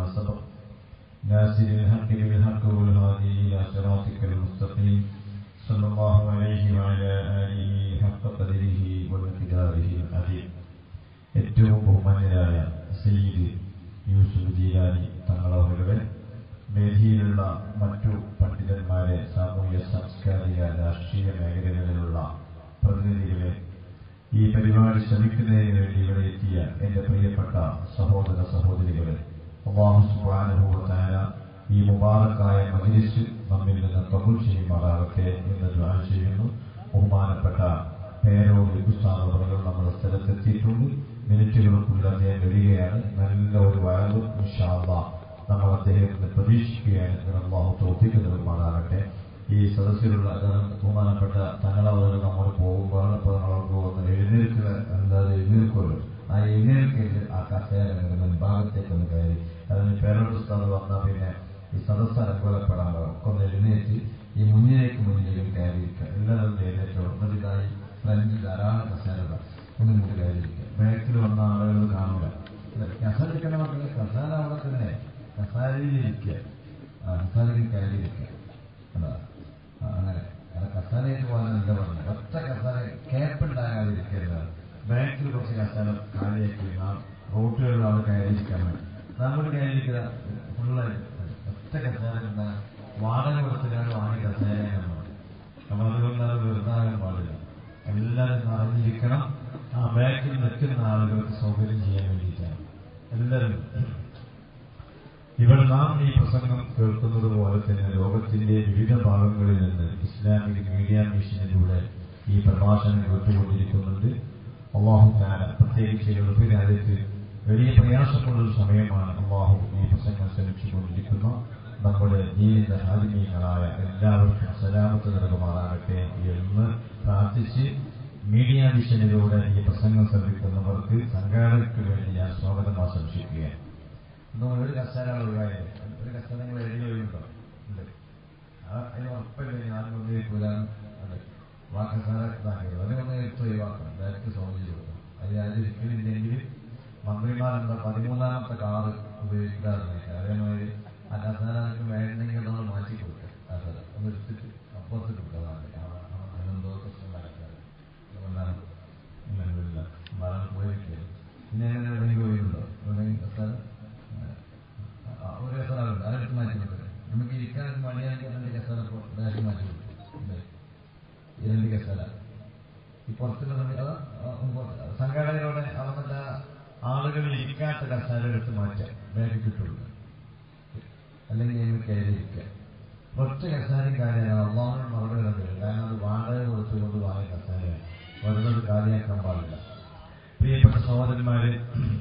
سبق ناصر الحق بالحق والهادي إلى صراطك المستقيم صلى الله عليه وعلى آله حق قدره ومقداره العظيم ഏറ്റവും ബഹുമാന്യരായ സയ്യിദ് യൂസുഫ് ജീലാനി തങ്ങളവരുടെ വേദിയിലുള്ള മറ്റു പണ്ഡിതന്മാരെ സാമൂഹ്യ സാംസ്കാരിക രാഷ്ട്രീയ മേഖലകളിലുള്ള പ്രതിനിധികളെ ഈ പരിപാടി ശ്രമിക്കുന്നതിന് വേണ്ടി ഇവിടെ എത്തിയ എന്റെ പ്രിയപ്പെട്ട സഹോദര സഹോദരികളെ അള്ളാഹു സുബ്ഹാനഹുവതആല ഈ മുബാറക്കായ മജ്ലിസ് നമ്മിൽ നിന്ന് കബൂൽ ചെയ്യുമാറാകട്ടെ എന്ന് ദുആ ചെയ്യുന്നു ബഹുമാനപ്പെട്ട പേരോട് ഉസ്താദ് നമ്മുടെ സ്ഥലത്തെത്തിയിട്ടുണ്ട് മിനിറ്റുകൾക്കുള്ളിൽ അദ്ദേഹം വരികയാണ് നല്ല ഒരു വയറും ഇൻഷാല്ല നമ്മൾ അദ്ദേഹത്തിന് പ്രതീക്ഷിക്കുകയാണ് അള്ളാഹു തോപ്പിക്ക് നിർമ്മാണാകട്ടെ ഈ സദസ്സിലുള്ള ബഹുമാനപ്പെട്ട തങ്ങളവർ നമ്മൾ പോകുമ്പോൾ അപ്പോൾ നമ്മളോട് ഒന്ന് എഴുന്നേൽക്കുക എന്തായാലും എഴുന്നേൽക്കുമല്ലോ ആ എഴുന്നേൽക്കല് ആ കസേര മുൻഭാഗത്തേക്ക് ഒന്ന് കയറി അതിന് പേരോട് ഉസ്താദ് വന്നാൽ പിന്നെ ഈ സദസ്സ് അനുകൂലപ്പെടാൻ ഒക്കെ ഒന്ന് എഴുന്നേറ്റ് ഈ മുന്നിലേക്ക് മുന്നിലേക്ക് കയറിയിരിക്കുക എല്ലാവരും എഴുന്നേറ്റോ എന്നതിനായി ഫ്രണ്ടിൽ ധാരാളം കസേരകൾ ഒന്ന് മുന്നിൽ കയറിയിരിക്കുക ബാക്കിൽ വന്ന ആളുകൾ കാണുക കസേര ഇരിക്കണ മക്കളെ കസേര അവിടെ തന്നെ കസാരയിലിരിക്കുക ആ കസാരയിൽ കയറിയിരിക്കുക എന്താ അങ്ങനെ അത് കസാരയിൽ പോകാൻ എന്താ പറഞ്ഞത് ഒറ്റ കസാര ക്യാപ്പുണ്ടാകാതിരിക്കരുത് ബാക്കിൽ കുറച്ച് കസാര കാലിയാക്കി നാം റോട്ടുകളിൽ അവിടെ കയറിയിരിക്കാൻ വേണ്ടി നമ്മൾ കയറിയിരിക്കുക ഫുള്ള് ഒറ്റ കസാര ഉണ്ടാകാൻ വാടക കൊടുത്തിട്ടാണ് വാങ്ങി കസാരയാണ് നമ്മൾ അതുകൊണ്ട് അത് വെറുതാകാൻ പാടില്ല എല്ലാവരും നിറഞ്ഞിരിക്കണം ആ ബാക്കിൽ നിൽക്കുന്ന ആളുകൾക്ക് സൗകര്യം ചെയ്യാൻ വേണ്ടിയിട്ടാണ് എല്ലാവരും ഇവിടെ നാം ഈ പ്രസംഗം കേൾക്കുന്നത് പോലെ തന്നെ ലോകത്തിന്റെ വിവിധ ഭാഗങ്ങളിൽ നിന്ന് ഇസ്ലാമിക് മീഡിയ മിഷനിലൂടെ ഈ പ്രഭാഷണം കേട്ടുകൊണ്ടിരിക്കുന്നുണ്ട് അള്ളാഹു താര പ്രത്യേകിച്ച് ഗൾഫ് രാജ്യത്ത് വലിയ പ്രയാസമുള്ളൊരു സമയമാണ് അള്ളാഹു ഈ പ്രസംഗം ശ്രമിച്ചുകൊണ്ടിരിക്കുന്ന നമ്മുടെ ജീവിത ഹാരിമീങ്ങളായ എല്ലാവർക്കും സലാമത്ത് നൽകുമാറാകട്ടെ എന്ന് പ്രാർത്ഥിച്ച് മീഡിയ മിഷനിലൂടെ ഈ പ്രസംഗം ശ്രമിക്കുന്നവർക്ക് സംഘാടകർക്ക് വേണ്ടി ഞാൻ സ്വാഗതം ആശംസിക്കുകയാണ് ഇന്നും ഒരു കസേര ഒഴിവായത് ഒരു കസേര നിങ്ങൾ എഴുതി ഒഴിവുണ്ടോ ഉണ്ട് അതിന് ഉറപ്പല്ലേ ഞാൻ ഒന്നിരിക്കൂലാണ് അതെ ആ കസേര ഇതാക്കിയത് അതിനൊന്ന് എടുത്ത് ഒഴിവാക്കണം ഡയറക്റ്റ് സോൾവ് ചെയ്ത് കൊടുക്കണം അത് അതിലിരിക്കുന്നില്ലെങ്കിൽ മന്ത്രിമാരെന്താ പതിമൂന്നാമത്തെ കാറ് ഉപയോഗിക്കാറുണ്ട് അതേമാതിരി ആ കസേര നിങ്ങൾക്ക് വേണമെങ്കിൽ നമ്മൾ മാറ്റി കൊടുക്കുക കസേര ഒന്ന് എടുത്തിട്ട് അപ്പുറത്ത് കൊടുക്കാതാണ് അതിനെന്തോ പ്രശ്നം നടക്കാറ് അതുകൊണ്ടാണ് ഇല്ല മരണം പോയിരിക്കുന്നത് പിന്നെ എങ്ങനെ എവിടെയെങ്കിലും ഒഴിവുണ്ടോ എവിടെയെങ്കിലും കസേര ഒരു കസറുണ്ട് അതെടുത്ത് മാറ്റി കൊടുക്കുക നമുക്ക് ഇരിക്കാൻ മണിയാണെങ്കിൽ രണ്ട് കസറ ഇതാക്കി മാറ്റി കൊടുക്കും ഈ രണ്ട് കസറ ഈ പുറത്തുള്ള അതാ സംഘടനയോടെ അവരുടെ ആളുകൾ ഇരിക്കാത്ത കസേര എടുത്ത് മാറ്റാം ബാഗ് കിട്ടുള്ളൂ അല്ലെങ്കിൽ അതിന് കയറിയിരിക്കുക ഒറ്റ കസേരയും കാര്യമാണ് അള്ളാഹുവിന് മറുപടി കണ്ടില്ല കാരണം അത് വാടക കൊടുത്തുകൊണ്ട് വാങ്ങിയ കസേരയാണ് വെറുതെ കാര്യമാക്കാൻ പാടില്ല പ്രിയപ്പെട്ട സഹോദരന്മാര്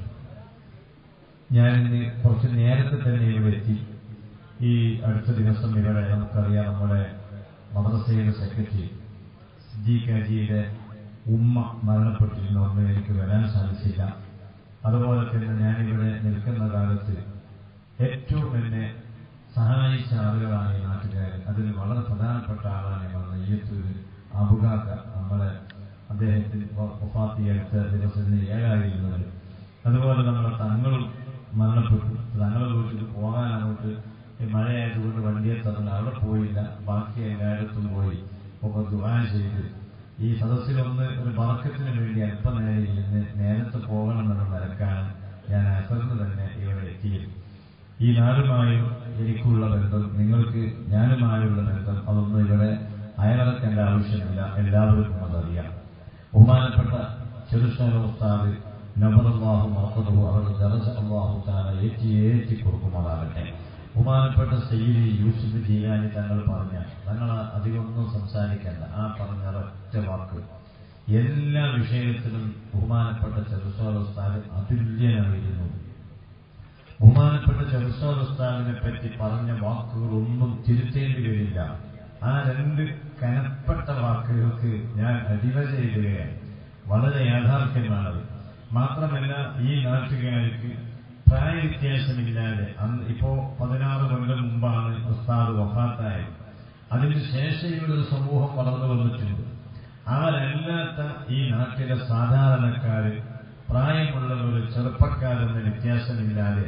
ഞാനിന്ന് കുറച്ച് നേരത്തെ തന്നെ ഇവിടെ എത്തി ഈ അടുത്ത ദിവസം ഇവിടെ നമുക്കറിയാം നമ്മുടെ മദ്രസയുടെ സെക്രട്ടറി ജി കാജിയുടെ ഉമ്മ മരണപ്പെട്ടിരുന്ന ഒന്ന് എനിക്ക് വരാൻ സാധിച്ചില്ല അതുപോലെ തന്നെ ഞാനിവിടെ നിൽക്കുന്ന കാലത്ത് ഏറ്റവും എന്നെ സഹായിച്ച ആളുകളാണ് ഈ നാട്ടുകാർ അതിൽ വളരെ പ്രധാനപ്പെട്ട ആളാണ് നമ്മുടെ ഈയത്തൂര് അബുഗാക്ക നമ്മളെ അദ്ദേഹത്തിന് ഒഫാത്തിയെടുത്ത ദിവസത്തിന് ഏഴായിരുന്നത് അതുപോലെ നമ്മുടെ തങ്ങളും മരണപ്പെട്ടു തങ്ങളുടെ വീട്ടിൽ പോകാൻ അങ്ങോട്ട് മഴയായതുകൊണ്ട് വണ്ടിയെ തന്നു അവിടെ പോയില്ല ബാക്കി എല്ലായിടത്തും പോയി ഒക്കെ ദുബാൻ ചെയ്ത് ഈ സദസ്സിലൊന്ന് ഒരു വർക്കത്തിന് വേണ്ടി അല്പനേരം ഇരുന്ന് നേരത്തെ പോകണമെന്നുള്ള നിരക്കാണ് ഞാൻ അസറിന് തന്നെ ഇവിടെ എത്തിയത് ഈ നാടുമായും എനിക്കുള്ള ബന്ധം നിങ്ങൾക്ക് ഞാനുമായുള്ള ബന്ധം അതൊന്നും ഇവിടെ അയവിറക്കേണ്ട ആവശ്യമില്ല എല്ലാവർക്കും അതറിയാം ബഹുമാനപ്പെട്ട ചെറുശ്ശേലോസ്താദ് നബറല്ലാഹു മറക്കതും അവരുടെ ദറജ അള്ളാഹു താല ഏറ്റി ഏറ്റി കൊടുക്കുമാറാകട്ടെ ബഹുമാനപ്പെട്ട സയ്യിദ് യൂസുഫ് ജീലാനി തങ്ങൾ പറഞ്ഞ തങ്ങൾ അധികമൊന്നും സംസാരിക്കേണ്ട ആ പറഞ്ഞ ഒറ്റ വാക്ക് എല്ലാ വിഷയത്തിലും ബഹുമാനപ്പെട്ട ചെറുസോലസ്ഥാൻ അതുല്യനായിരുന്നു ബഹുമാനപ്പെട്ട ചെറുസോലസ്ഥാനിനെ പറ്റി പറഞ്ഞ വാക്കുകളൊന്നും തിരുത്തേണ്ടി വരില്ല ആ രണ്ട് കനപ്പെട്ട വാക്കുകൾക്ക് ഞാൻ അടിവ ചെയ്യുകയാണ് വളരെ യാഥാർത്ഥ്യമാണത് മാത്രമല്ല ഈ നാട്ടുകാർക്ക് പ്രായവ്യത്യാസമില്ലാതെ അന്ന് ഇപ്പോ പതിനാറ് കൊല്ലം മുമ്പാണ് ഉസ്താദ് വഫാത്തായത് അതിനുശേഷം ഇവിടെ ഒരു സമൂഹം വളർന്നു വന്നിട്ടുണ്ട് അവരല്ലാത്ത ഈ നാട്ടിലെ സാധാരണക്കാര് പ്രായമുള്ളവർ ചെറുപ്പക്കാരെന്ന വ്യത്യാസമില്ലാതെ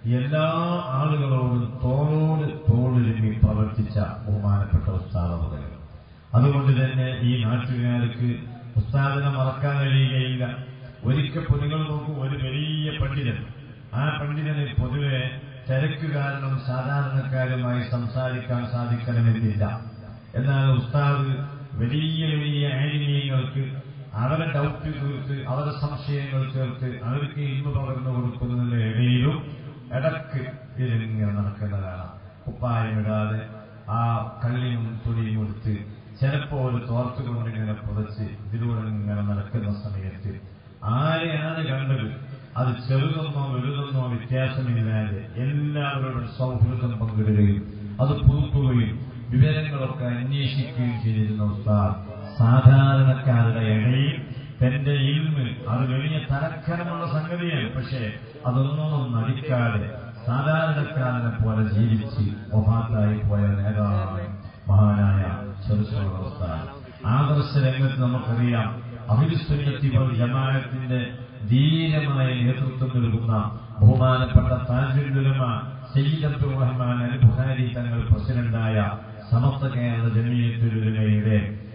എല്ലാ ആളുകളോടും തോളോട് തോളിരുമി പ്രവർത്തിച്ച ബഹുമാനപ്പെട്ട ഉസ്താദ് അതുകൊണ്ട് തന്നെ ഈ നാട്ടുകാർക്ക് ഉസ്താദിനെ മറക്കാൻ കഴിയുകയില്ല ഒരിക്കൽ പൊതുകൾ നോക്കും ഒരു വലിയ പണ്ഡിതൻ ആ പണ്ഡിതന് പൊതുവെ തിരക്ക് കാരണം സാധാരണക്കാരുമായി സംസാരിക്കാൻ സാധിക്കണമെന്നില്ല എന്നാൽ ഉസ്താദ് വലിയ വലിയ ആനിമീയങ്ങൾക്ക് അവരെ ഡൗട്ട് തീർത്ത് അവരുടെ സംശയങ്ങൾ ചേർത്ത് അവർക്ക് ഇന്ന് പകർന്നു കൊടുക്കുന്നതിന്റെ ഇടയിലും ഇടക്ക് ഇതിലിങ്ങനെ നടക്കുന്നതാണ് കുപ്പായമിടാതെ ആ കള്ളിയും തുണിയും കൊടുത്ത് ചിലപ്പോൾ ഒരു തോർത്ത് കൊണ്ടിങ്ങനെ പുതച്ച് ഇതിലൂടെ ഇങ്ങനെ നടക്കുന്ന സമയത്ത് ആരെയാണ് കണ്ടത് അത് ചെറുതെന്നോ വലുതെന്നോ വ്യത്യാസമില്ലാതെ എല്ലാവരോടും സൗഹൃദം പങ്കിടുകയും അത് പുതുക്കുകയും വിവരങ്ങളൊക്കെ അന്വേഷിക്കുകയും ചെയ്തിരുന്ന ഉസ്താദ് സാധാരണക്കാരുടെ ഇടയിൽ തന്റെ ഇൽമ് അത് വലിയ തലക്കനമുള്ള സംഗതിയാണ് പക്ഷേ അതൊന്നും നടിക്കാതെ സാധാരണക്കാരനെ പോലെ ജീവിച്ച് ഒഹാത്തായി പോയ നേതാവാണ് മഹാനായ ചെറുസുവസ്ഥ ആദർശ രംഗത്ത് നമുക്കറിയാം അഭിരുസ്തുല്യത്തി ജമാഅത്തിന്റെ ധീരമായ നേതൃത്വം നൽകുന്ന ബഹുമാനപ്പെട്ട താജുലുലമ സയ്യിദ് അബ്ദുൾ റഹ്മാൻ അൽ ബുഹാരി തങ്ങൾ പ്രസിഡന്റായ സമസ്ത കേരള ജമീയത്തുലുലമയുടെ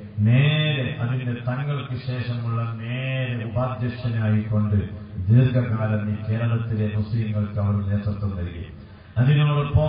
നേരെ അതിന്റെ തങ്ങൾക്ക് ശേഷമുള്ള നേരെ ഉപാധ്യക്ഷനായിക്കൊണ്ട് ദീർഘകാലം ഈ കേരളത്തിലെ മുസ്ലിങ്ങൾക്ക് അവർ നേതൃത്വം നൽകി അതിനോടൊപ്പം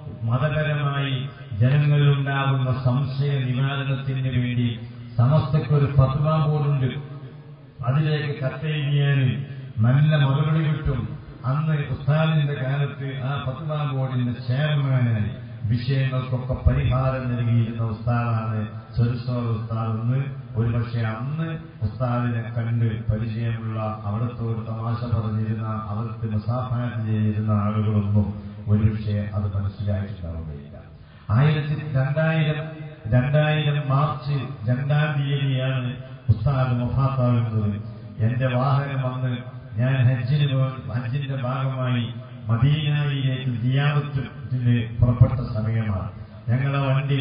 മതപരമായി ജനങ്ങളിലുണ്ടാകുന്ന സംശയ നിവാരണത്തിന് വേണ്ടി സമസ്തക്കൊരു ഫത്വ ബോർഡുണ്ട് അതിലേക്ക് കത്തെഴുതിയാൽ നല്ല മറുപടി കിട്ടും അന്ന് ഉസ്താദിന്റെ കാലത്ത് ആ ഫത്വ ബോർഡിന്റെ ചെയർമാനായി വിഷയങ്ങൾക്കൊക്കെ പരിഹാരം നൽകിയിരുന്ന ഉസ്താദാണ് ചെറുസോർ ഉസ്താദ് എന്ന് ഒരുപക്ഷെ അന്ന് ഉസ്താദിനെ കണ്ട് പരിചയമുള്ള അവിടത്തോട് തമാശ പറഞ്ഞിരുന്ന അവർക്ക് മുസാഫാറ്റ് ചെയ്തിരുന്ന ആളുകളൊന്നും ഒരുപക്ഷെ അത് മനസ്സിലായിട്ടുണ്ടാവുകയില്ല ആയിരത്തി രണ്ടായിരം രണ്ടായിരം മാർച്ച് രണ്ടാം തീയതിയാണ് ഉസ്താദ് മൊഹാത്താവുന്നത് എന്റെ വാഹനം വന്ന് ഞാൻ ഹജ്ജിന് പോ- ഹജ്ജിന്റെ ഭാഗമായി മദീനയിലേക്ക് ദിയാവത്തിന് പുറപ്പെട്ട സമയമാണ് ഞങ്ങളുടെ വണ്ടി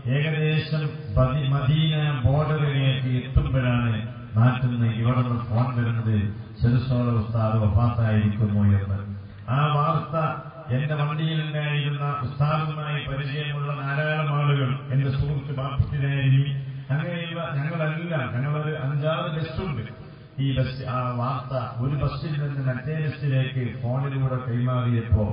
ഏകദേശം പതി- മദീന ബോർഡറിലേക്ക് എത്തുമ്പോഴാണ് നാട്ടിൽ നിന്ന് ഇവിടെ നിന്ന് ഫോൺ വരുന്നത് ചെറുസോള ഉസ്താദ് വഫാത്തായിരിക്കുന്നു എന്ന് ആ വാർത്ത എന്റെ വണ്ടിയിലുണ്ടായിരുന്ന ഉസ്താദുമായി പരിചയമുള്ള ധാരാളം ആളുകൾ എന്റെ സുഹൃത്ത് ബാപ്പത്തിനായി അങ്ങനെയുള്ള ഞങ്ങളെല്ലാം ഞങ്ങളൊരു അഞ്ചാറ് ബസ്സുണ്ട് ഈ ബസ് ആ വാർത്ത ഒരു ബസ്സിൽ നിന്ന് മറ്റേ ബസ്സിലേക്ക് ഫോണിലൂടെ കൈമാറിയപ്പോ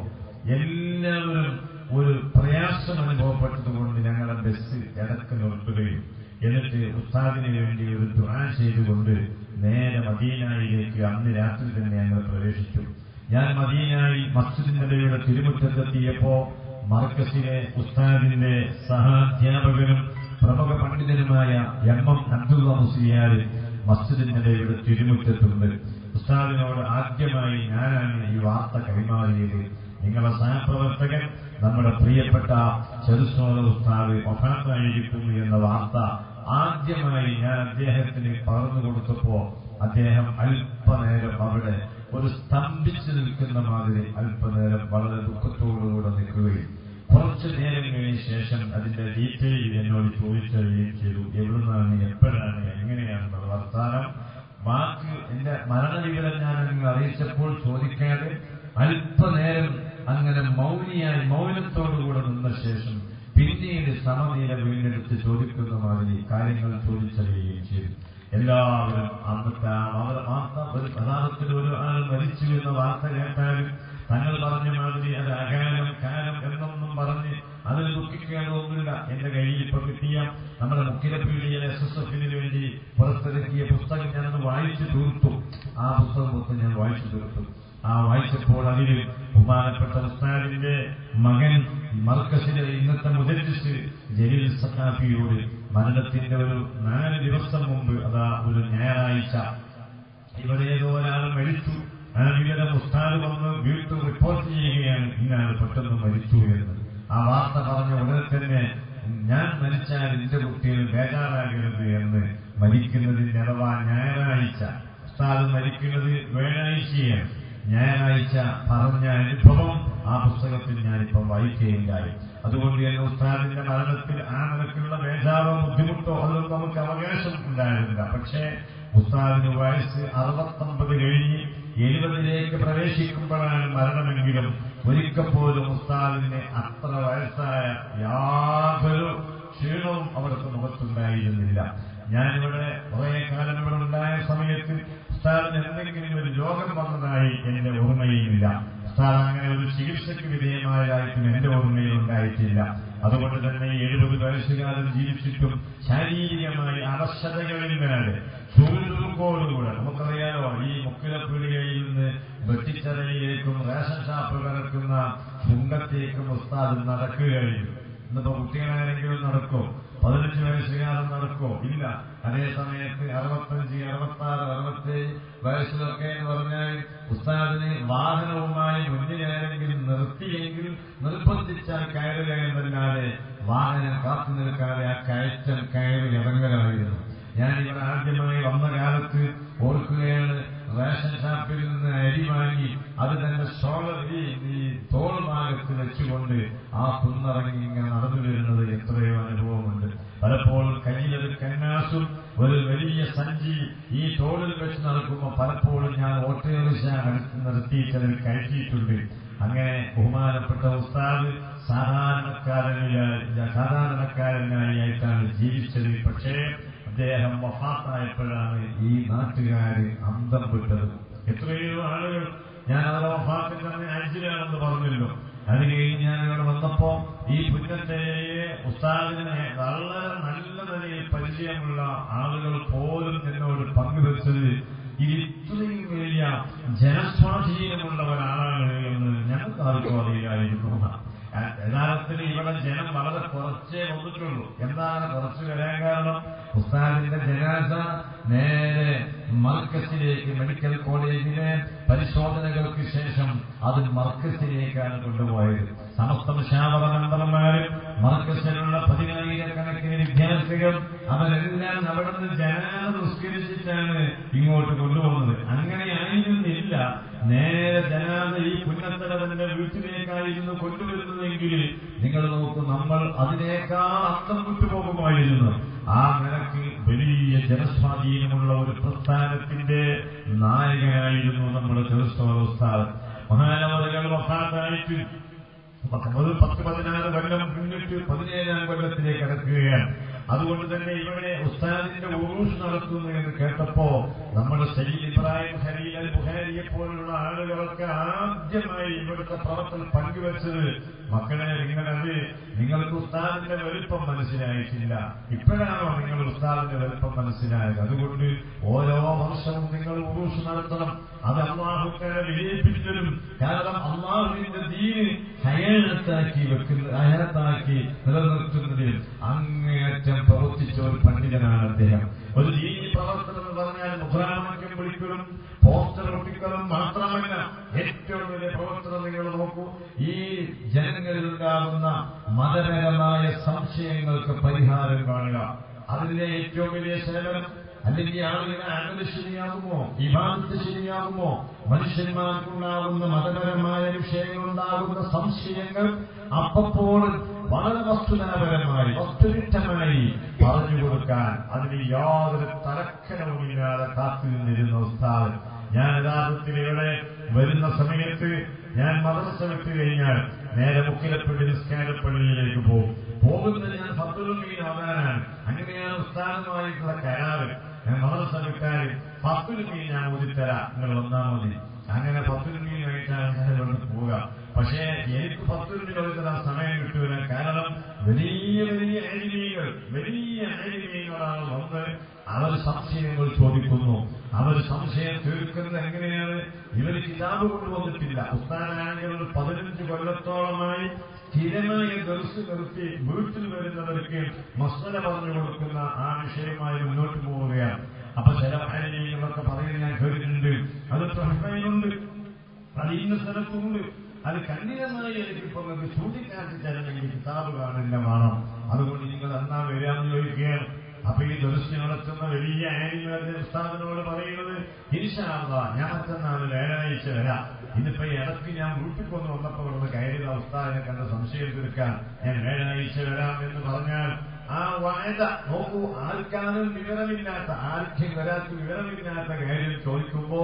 എല്ലാവരും ഒരു പ്രയാസം അനുഭവപ്പെട്ടതുകൊണ്ട് ഞങ്ങളെ ബസ് ഇടക്ക് നിർത്തുകയും എന്നിട്ട് ഉസ്താദിന് വേണ്ടി ഒരു ദുആ ചെയ്തുകൊണ്ട് നേരെ മദീനയിലേക്ക് അന്ന് രാത്രി തന്നെ ഞങ്ങൾ പ്രവേശിച്ചു ഞാൻ മദീനായി മസ്ജിദ് നബിയുടെ തിരുമുറ്റത്തെത്തിയപ്പോ മർക്കസിലെ ഉസ്താദിന്റെ സഹാധ്യാപകനും പ്രമുഖ പണ്ഡിതനുമായ എം എം അബ്ദുള്ള മുസ്ലിയാർ മസ്ജിദ് നബിയുടെ തിരുമുറ്റത്തുണ്ട് ഉസ്താദിനോട് ആദ്യമായി ഞാനാണ് ഈ വാർത്ത കൈമാറിയത് നിങ്ങളുടെ സഹപ്രവർത്തകൻ നമ്മുടെ പ്രിയപ്പെട്ട ചെറുസോല ഉസ്താദ് ഒഫാത്തായിരിക്കുന്നു എന്ന വാർത്ത ആദ്യമായി ഞാൻ അദ്ദേഹത്തിന് പകർന്നു കൊടുത്തപ്പോ അദ്ദേഹം അല്പനേരം അവിടെ ഒരു സ്തംഭിച്ചു നിൽക്കുന്ന മാതിരി അല്പനേരം വളരെ ദുഃഖത്തോടുകൂടെ നിൽക്കുകയും കുറച്ചു നേരം കഴിഞ്ഞ ശേഷം അതിന്റെ ഡീറ്റെയിൽ എന്നോട് ചോദിച്ചറിയുകയും ചെയ്തു എവിടുന്നാണ് എപ്പോഴാണ് എങ്ങനെയാണെന്നുള്ള വർത്താനം വാക്ക് എന്റെ മരണവിവരം ഞാൻ നിങ്ങൾ അറിയിച്ചപ്പോൾ ചോദിക്കാതെ അല്പനേരം അങ്ങനെ മൗനിയായി മൗനത്തോടുകൂടെ നിന്ന ശേഷം പിന്നീട് സമനില വീണ്ടെടുത്ത് ചോദിക്കുന്ന മാതിരി കാര്യങ്ങൾ ചോദിച്ചറിയുകയും ചെയ്തു എല്ലാവരും അന്നത്തെ ആ വളരെ വാർത്ത ഒരു യഥാർത്ഥത്തിൽ ഒരു ആൾ മരിച്ചു എന്ന വാർത്ത കേട്ടാലും തങ്ങൾ പറഞ്ഞ മാതിരി അത് അകാലം കാലം എന്നൊന്നും പറഞ്ഞ് അതിൽ ദുഃഖിക്കേണ്ടതൊന്നുമില്ല എന്റെ കയ്യിൽ ഇപ്പൊ കിട്ടിയ നമ്മുടെ മുഖ്യപീഡിയയിൽ എസ് എസ് എഫിന് വേണ്ടി പുറത്തിറക്കിയ പുസ്തകം ഞാനത് വായിച്ചു തീർത്തു ആ പുസ്തകം മൊത്തം ഞാൻ വായിച്ചു തീർത്തു ആ വായിച്ചപ്പോൾ അതിൽ ബഹുമാനപ്പെട്ട ഉസ്താദിന്റെ മകൻ മർക്കസിലെ ഇന്നത്തെ മുദരിസ് ജലീൽ സഖാഫിയോട് മരണത്തിന്റെ ഒരു നാല് ദിവസം മുമ്പ് അതാ ഒരു ഞായറാഴ്ച ഇവിടെ ഏതോ ഒരാൾ മരിച്ചു ആ വിവരം ഉസ്താദ് വന്ന് വീട്ടിൽ റിപ്പോർട്ട് ചെയ്യുകയാണ് ഇന്നാൾ പെട്ടെന്ന് മരിച്ചു എന്ന് ആ വാർത്ത പറഞ്ഞ ഉടനെ തന്നെ ഞാൻ മരിച്ചാൽ എന്റെ കുട്ടികൾ ബേജാറാകരുത് എന്ന് മരിക്കുന്നതിന്റെ അഥവാ ഞായറാഴ്ച ഉസ്താദ് മരിക്കുന്നത് വ്യാഴാഴ്ചയാണ് ഞായറാഴ്ച പറഞ്ഞ അനുഭവം ആ പുസ്തകത്തിൽ ഞാനിപ്പം വായിക്കുകയുണ്ടായി അതുകൊണ്ട് തന്നെ ഉസ്താദിന്റെ മരണത്തിൽ ആ നിലക്കുള്ള ബേജാറോ ബുദ്ധിമുട്ടോ അതൊന്നും നമുക്ക് അവകാശം ഉണ്ടായിരുന്നില്ല പക്ഷേ ഉസ്താദിന് വയസ്സ് അറുപത്തൊമ്പത് കഴിഞ്ഞ് എഴുപതിലേക്ക് പ്രവേശിക്കുമ്പോഴാണ് മരണമെങ്കിലും ഒരിക്കൽ പോലും ഉസ്താദിന് അത്ര വയസ്സായ യാതൊരു ക്ഷീണവും അവർക്ക് മുഖത്തുണ്ടായിരുന്നില്ല ഞാനിവിടെ കുറെ കാലം ഇവിടെ ഉണ്ടായ സമയത്ത് ഉസ്താദിന് എന്തെങ്കിലും ഒരു രോഗം വന്നതായി എന്റെ ഓർമ്മയിലില്ല ഉസ്താദ് അങ്ങനെ ഒരു ചികിത്സയ്ക്ക് വിധേയമായതായിട്ടും എന്റെ ഓർമ്മയിൽ ഉണ്ടായിട്ടില്ല അതുകൊണ്ട് തന്നെ എഴുപത് വയസ്സുകാലം ജീവിച്ചിട്ടും ശാരീരികമായി അവശതകളില്ലാതെ ചുരുക്കോടുകൂടെ നമുക്കറിയാലോ ഈ മുക്കിലപ്പീടികയിൽ നിന്ന് വെട്ടിച്ചതയിലേക്കും റേഷൻ ഷാപ്പ് കിടക്കുന്ന ചുങ്കത്തേക്കും ഉസ്താദ് നടക്കുകയായിരുന്നു ഇന്നിപ്പോ കുട്ടികളാരെങ്കിലും നടക്കോ പതിനഞ്ച് വയസ്സുകാരൻ നടക്കോ ഇല്ല അതേ സമയത്ത് അറുപത്തഞ്ച് അറുപത്തി ആറ് അറുപത്തേഴ് വയസ്സിലൊക്കെ എന്ന് പറഞ്ഞാൽ ഉസ്താദിന് വാഹനവുമായി മുന്നിലാരെങ്കിലും നിർത്തിയെങ്കിൽ നിർബന്ധിച്ചാൽ കയറുക എന്നല്ലാതെ വാഹനം കാത്തു നിൽക്കാതെ ആ കയറ്റം കയറി ഇറങ്ങലായിരുന്നു ഞാൻ ഇവിടെ ആദ്യമായി വന്ന കാലത്ത് ഓർക്കുകയാണ് റേഷൻ ഷാപ്പിൽ നിന്ന് അരി വാങ്ങി അത് തന്നെ സോളറി ഈ തോൾ ഭാഗത്ത് വെച്ചുകൊണ്ട് ആ കുന്നിറങ്ങി ഇങ്ങനെ നടന്നു വരുന്നത് എത്രയോ അനുഭവമുണ്ട് പലപ്പോഴും കയ്യിലൊരു കന്നാസും ഒരു വലിയ സഞ്ചി ഈ തോളിൽ വെച്ച് നടക്കുമ്പോൾ പലപ്പോഴും ഞാൻ ഓട്ടോറിക്ഷ അടുത്ത് നിർത്തിയിട്ട് അതിൽ കയറ്റിയിട്ടുണ്ട് അങ്ങനെ ബഹുമാനപ്പെട്ട ഉസ്താദ് സാധാരണക്കാരനായി സാധാരണക്കാരനായിട്ടാണ് ജീവിച്ചത് പക്ഷേ അദ്ദേഹം വഫാത്തായപ്പോഴാണ് ഈ നാട്ടുകാര് അന്തം വിട്ടത് എത്രയോ ആളുകൾ ഞാൻ അവരുടെ വഫാത്തിൽ തന്നെ അഞ്ചിലാണെന്ന് പറഞ്ഞല്ലോ അത് കഴിഞ്ഞ് ഞാൻ ഇവിടെ വന്നപ്പോ ഈ പുന്നത്തയെ ഉസ്താദിനെ വളരെ നല്ല നിലയിൽ പരിചയമുള്ള ആളുകൾ പോലും എന്നോട് പങ്കുവെച്ചത് ഇത് ഇത്രയും വലിയ ജനസ്വാധീനമുള്ള ഒരാളാണ് എന്ന് ഞങ്ങൾക്ക് ആർക്കും അറിയില്ലായിരുന്നു യഥാർത്ഥത്തിൽ ഇവിടെ ജനം വളരെ കുറച്ചേ വന്നിട്ടുള്ളൂ എന്താണ് കുറച്ച് വരാൻ കാരണം ഉസ്താദിന്റെ ജനാസ നേരെ മർക്കസിലേക്ക് മെഡിക്കൽ കോളേജിലെ പരിശോധനകൾക്ക് ശേഷം അത് മർക്കസിലേക്കാണ് കൊണ്ടുപോയത് സമസ്ത മുഷാവറ മെമ്പർമാര് മർക്കസിലുള്ള പതിനായിരക്കണക്കിന് വിദ്യാർത്ഥികൾ അവരെല്ലാം അവിടെ നിന്ന് ജനാസ നിസ്കരിച്ചിട്ടാണ് ഇങ്ങോട്ട് കൊണ്ടുപോകുന്നത് അങ്ങനെയായിരുന്നില്ല നേരെ ജനാസ ഈ പുന്നത്തലവന്റെ വീട്ടിലേക്കായിരുന്നു കൊണ്ടുവരുന്നതെങ്കിൽ നിങ്ങൾ നോക്കൂ നമ്മൾ അതിനേക്കാൾ അന്തം വിട്ടുപോകുമായിരുന്നു ആ നിലക്ക് വലിയ ജനസ്വാധീനമുള്ള ഒരു പ്രസ്ഥാനത്തിന്റെ നായകനായിരുന്നു നമ്മുടെ ചെറുസ്തോസ്താവ് മഹാനവതകൾ വഫാത്തായിട്ട് ഒരു പത്ത് പതിനാറ് കൊല്ലം പിന്നിട്ട് പതിനേഴാം കൊല്ലത്തിലേക്ക് കടക്കുകയാണ് അതുകൊണ്ട് തന്നെ ഇവിടെ ഉസ്താദിന്റെ ഉറൂസ് നടത്തുന്നു എന്ന് കേട്ടപ്പോ നമ്മുടെ സയ്യിദ് ഇബ്രാഹിം ഹരീൽ അൽ ബുഹാരിയെ പോലുള്ള ആളുകളൊക്കെ ആദ്യമായി ഇവിടുത്തെ പ്രവർത്തനം പങ്കുവച്ചത് മക്കളെ നിങ്ങളത് നിങ്ങൾക്ക് ഉസ്താദിന്റെ വലുപ്പം മനസ്സിലായിട്ടില്ല ഇപ്പോഴാണോ നിങ്ങൾ ഉസ്താദിന്റെ വലുപ്പം മനസ്സിലായത് അതുകൊണ്ട് ഓരോ വർഷവും നിങ്ങൾ ഉറൂസ് നടത്തണം അത് അള്ളാഹുക്കാരെ വിജയിപ്പിച്ചതും കാരണം അള്ളാഹുവിന്റെ ദീന് ഹയാനത്താക്കി വെക്കുന്ന ഹയാനത്താക്കി നിലനിർത്തുന്നതിൽ അങ്ങേയറ്റം പ്രവർത്തിച്ച ഒരു പണ്ഡിതനാണ് അദ്ദേഹം ഒരു ദീനി പ്രവർത്തനം എന്ന് പറഞ്ഞാൽ മുദ്രാവാക്യം വിളിക്കലും പോസ്റ്റർ ഒട്ടിക്കലും മാത്രമല്ല ഏറ്റവും വലിയ പ്രവർത്തനം നിങ്ങൾ നോക്കൂ ഈ ജനങ്ങളിലുണ്ടാകുന്ന മതപരമായ സംശയങ്ങൾക്ക് പരിഹാരം കാണുക അതിന്റെ ഏറ്റവും വലിയ സേവനം അല്ലെങ്കിൽ ആളുകളുടെ അകല് ശരിയാകുമോ വിവാദത്ത് ശരിയാകുമോ മനുഷ്യന്മാർക്കുണ്ടാകുന്ന മതപരമായ വിഷയങ്ങളുണ്ടാകുന്ന സംശയങ്ങൾ അപ്പപ്പോൾ വളരെ വസ്തുതാപരമായി വസ്തുനിഷ്ഠമായി പറഞ്ഞു കൊടുക്കാൻ അതിന് യാതൊരു തലക്കനവുമില്ലാതെ കാത്തു നിന്നിരുന്ന ഉസ്താദ് ഞാൻ യഥാർത്ഥത്തിൽ ഇവിടെ വരുന്ന സമയത്ത് ഞാൻ മദ്രസ വിട്ട് കഴിഞ്ഞാൽ നേരെ മുക്കിലപ്പള്ളി നിസ്കാരപ്പള്ളിയിലേക്ക് പോകും പോകുന്നത് ഞാൻ ഫത്തുലുമീൻ ആകാനാണ് അങ്ങനെയാണ് ഉസ്താദുമായിട്ടുള്ള കരാറ് ഞാൻ മദ്രസ വിട്ടാൽ ഫത്തുലുമീൻ ഞാൻ ഒതിത്തരാം നിങ്ങൾ വന്നാൽ മതി അങ്ങനെ പത്തുരുമീനായിട്ടാണ് ഞാൻ ഇവിടുന്ന് പോവുക പക്ഷേ എനിക്ക് പത്തുരുമി ഒതുക്കാൻ സമയം കിട്ടൂല കാരണം വലിയ വലിയ അരിമീകൾ വലിയ അരിമീകളാണ് വന്ന് അവർ സംശയങ്ങൾ ചോദിക്കുന്നു അവർ സംശയം തീർക്കുന്നത് എങ്ങനെയാണ് ഇവർ കിതാബ് കൊണ്ടുവന്നിട്ടില്ല ഉസ്താനാണെങ്കിൽ ഒരു പതിനഞ്ച് കൊല്ലത്തോളമായി സ്ഥിരമായ ദർസ് നിർത്തി വീട്ടിൽ വരുന്നവർക്ക് മസല പറഞ്ഞു കൊടുക്കുന്ന ആ വിഷയമായി മുന്നോട്ട് പോവുകയാണ് അപ്പൊ ചില ഭാര്യകളൊക്കെ പറയുന്നത് ഞാൻ കേട്ടിട്ടുണ്ട് അത് പ്രശ്നമുണ്ട് അത് ഇന്ന സ്ഥലത്തുണ്ട് അത് കണ്ണിതമായി എനിക്കിപ്പോ നിങ്ങൾക്ക് ചൂണ്ടിക്കാണിച്ചാലെങ്കിൽ കിതാബ് കാണില്ല വേണം അതുകൊണ്ട് നിങ്ങൾ എന്നാ വരാമെന്ന് ചോദിക്കുകയാണ് അപ്പൊ ഈ ദർശി നടത്തുന്ന വലിയ ആനിമേന്റെ ഉസ്താദിനോട് പറയുന്നത് ഇൻഷാല്ല ഞാൻ മറ്റന്നാൾ വ്യാഴാഴ്ച വരാം ഇതിപ്പോ ഇടയ്ക്ക് ഞാൻ വീട്ടിൽ കൊന്നു വന്നപ്പോ ഇവിടുന്ന് കയറിയ ഉസ്താദിനെ കണ്ട സംശയം തീർക്കാൻ ഞാൻ വ്യാഴാഴ്ച വരാം എന്ന് പറഞ്ഞാൽ ആ വായത നോക്കൂ ആർക്കാരും വിവരമില്ലാത്ത ആർക്കും വരാത്ത വിവരമില്ലാത്ത കാര്യം ചോദിക്കുമ്പോ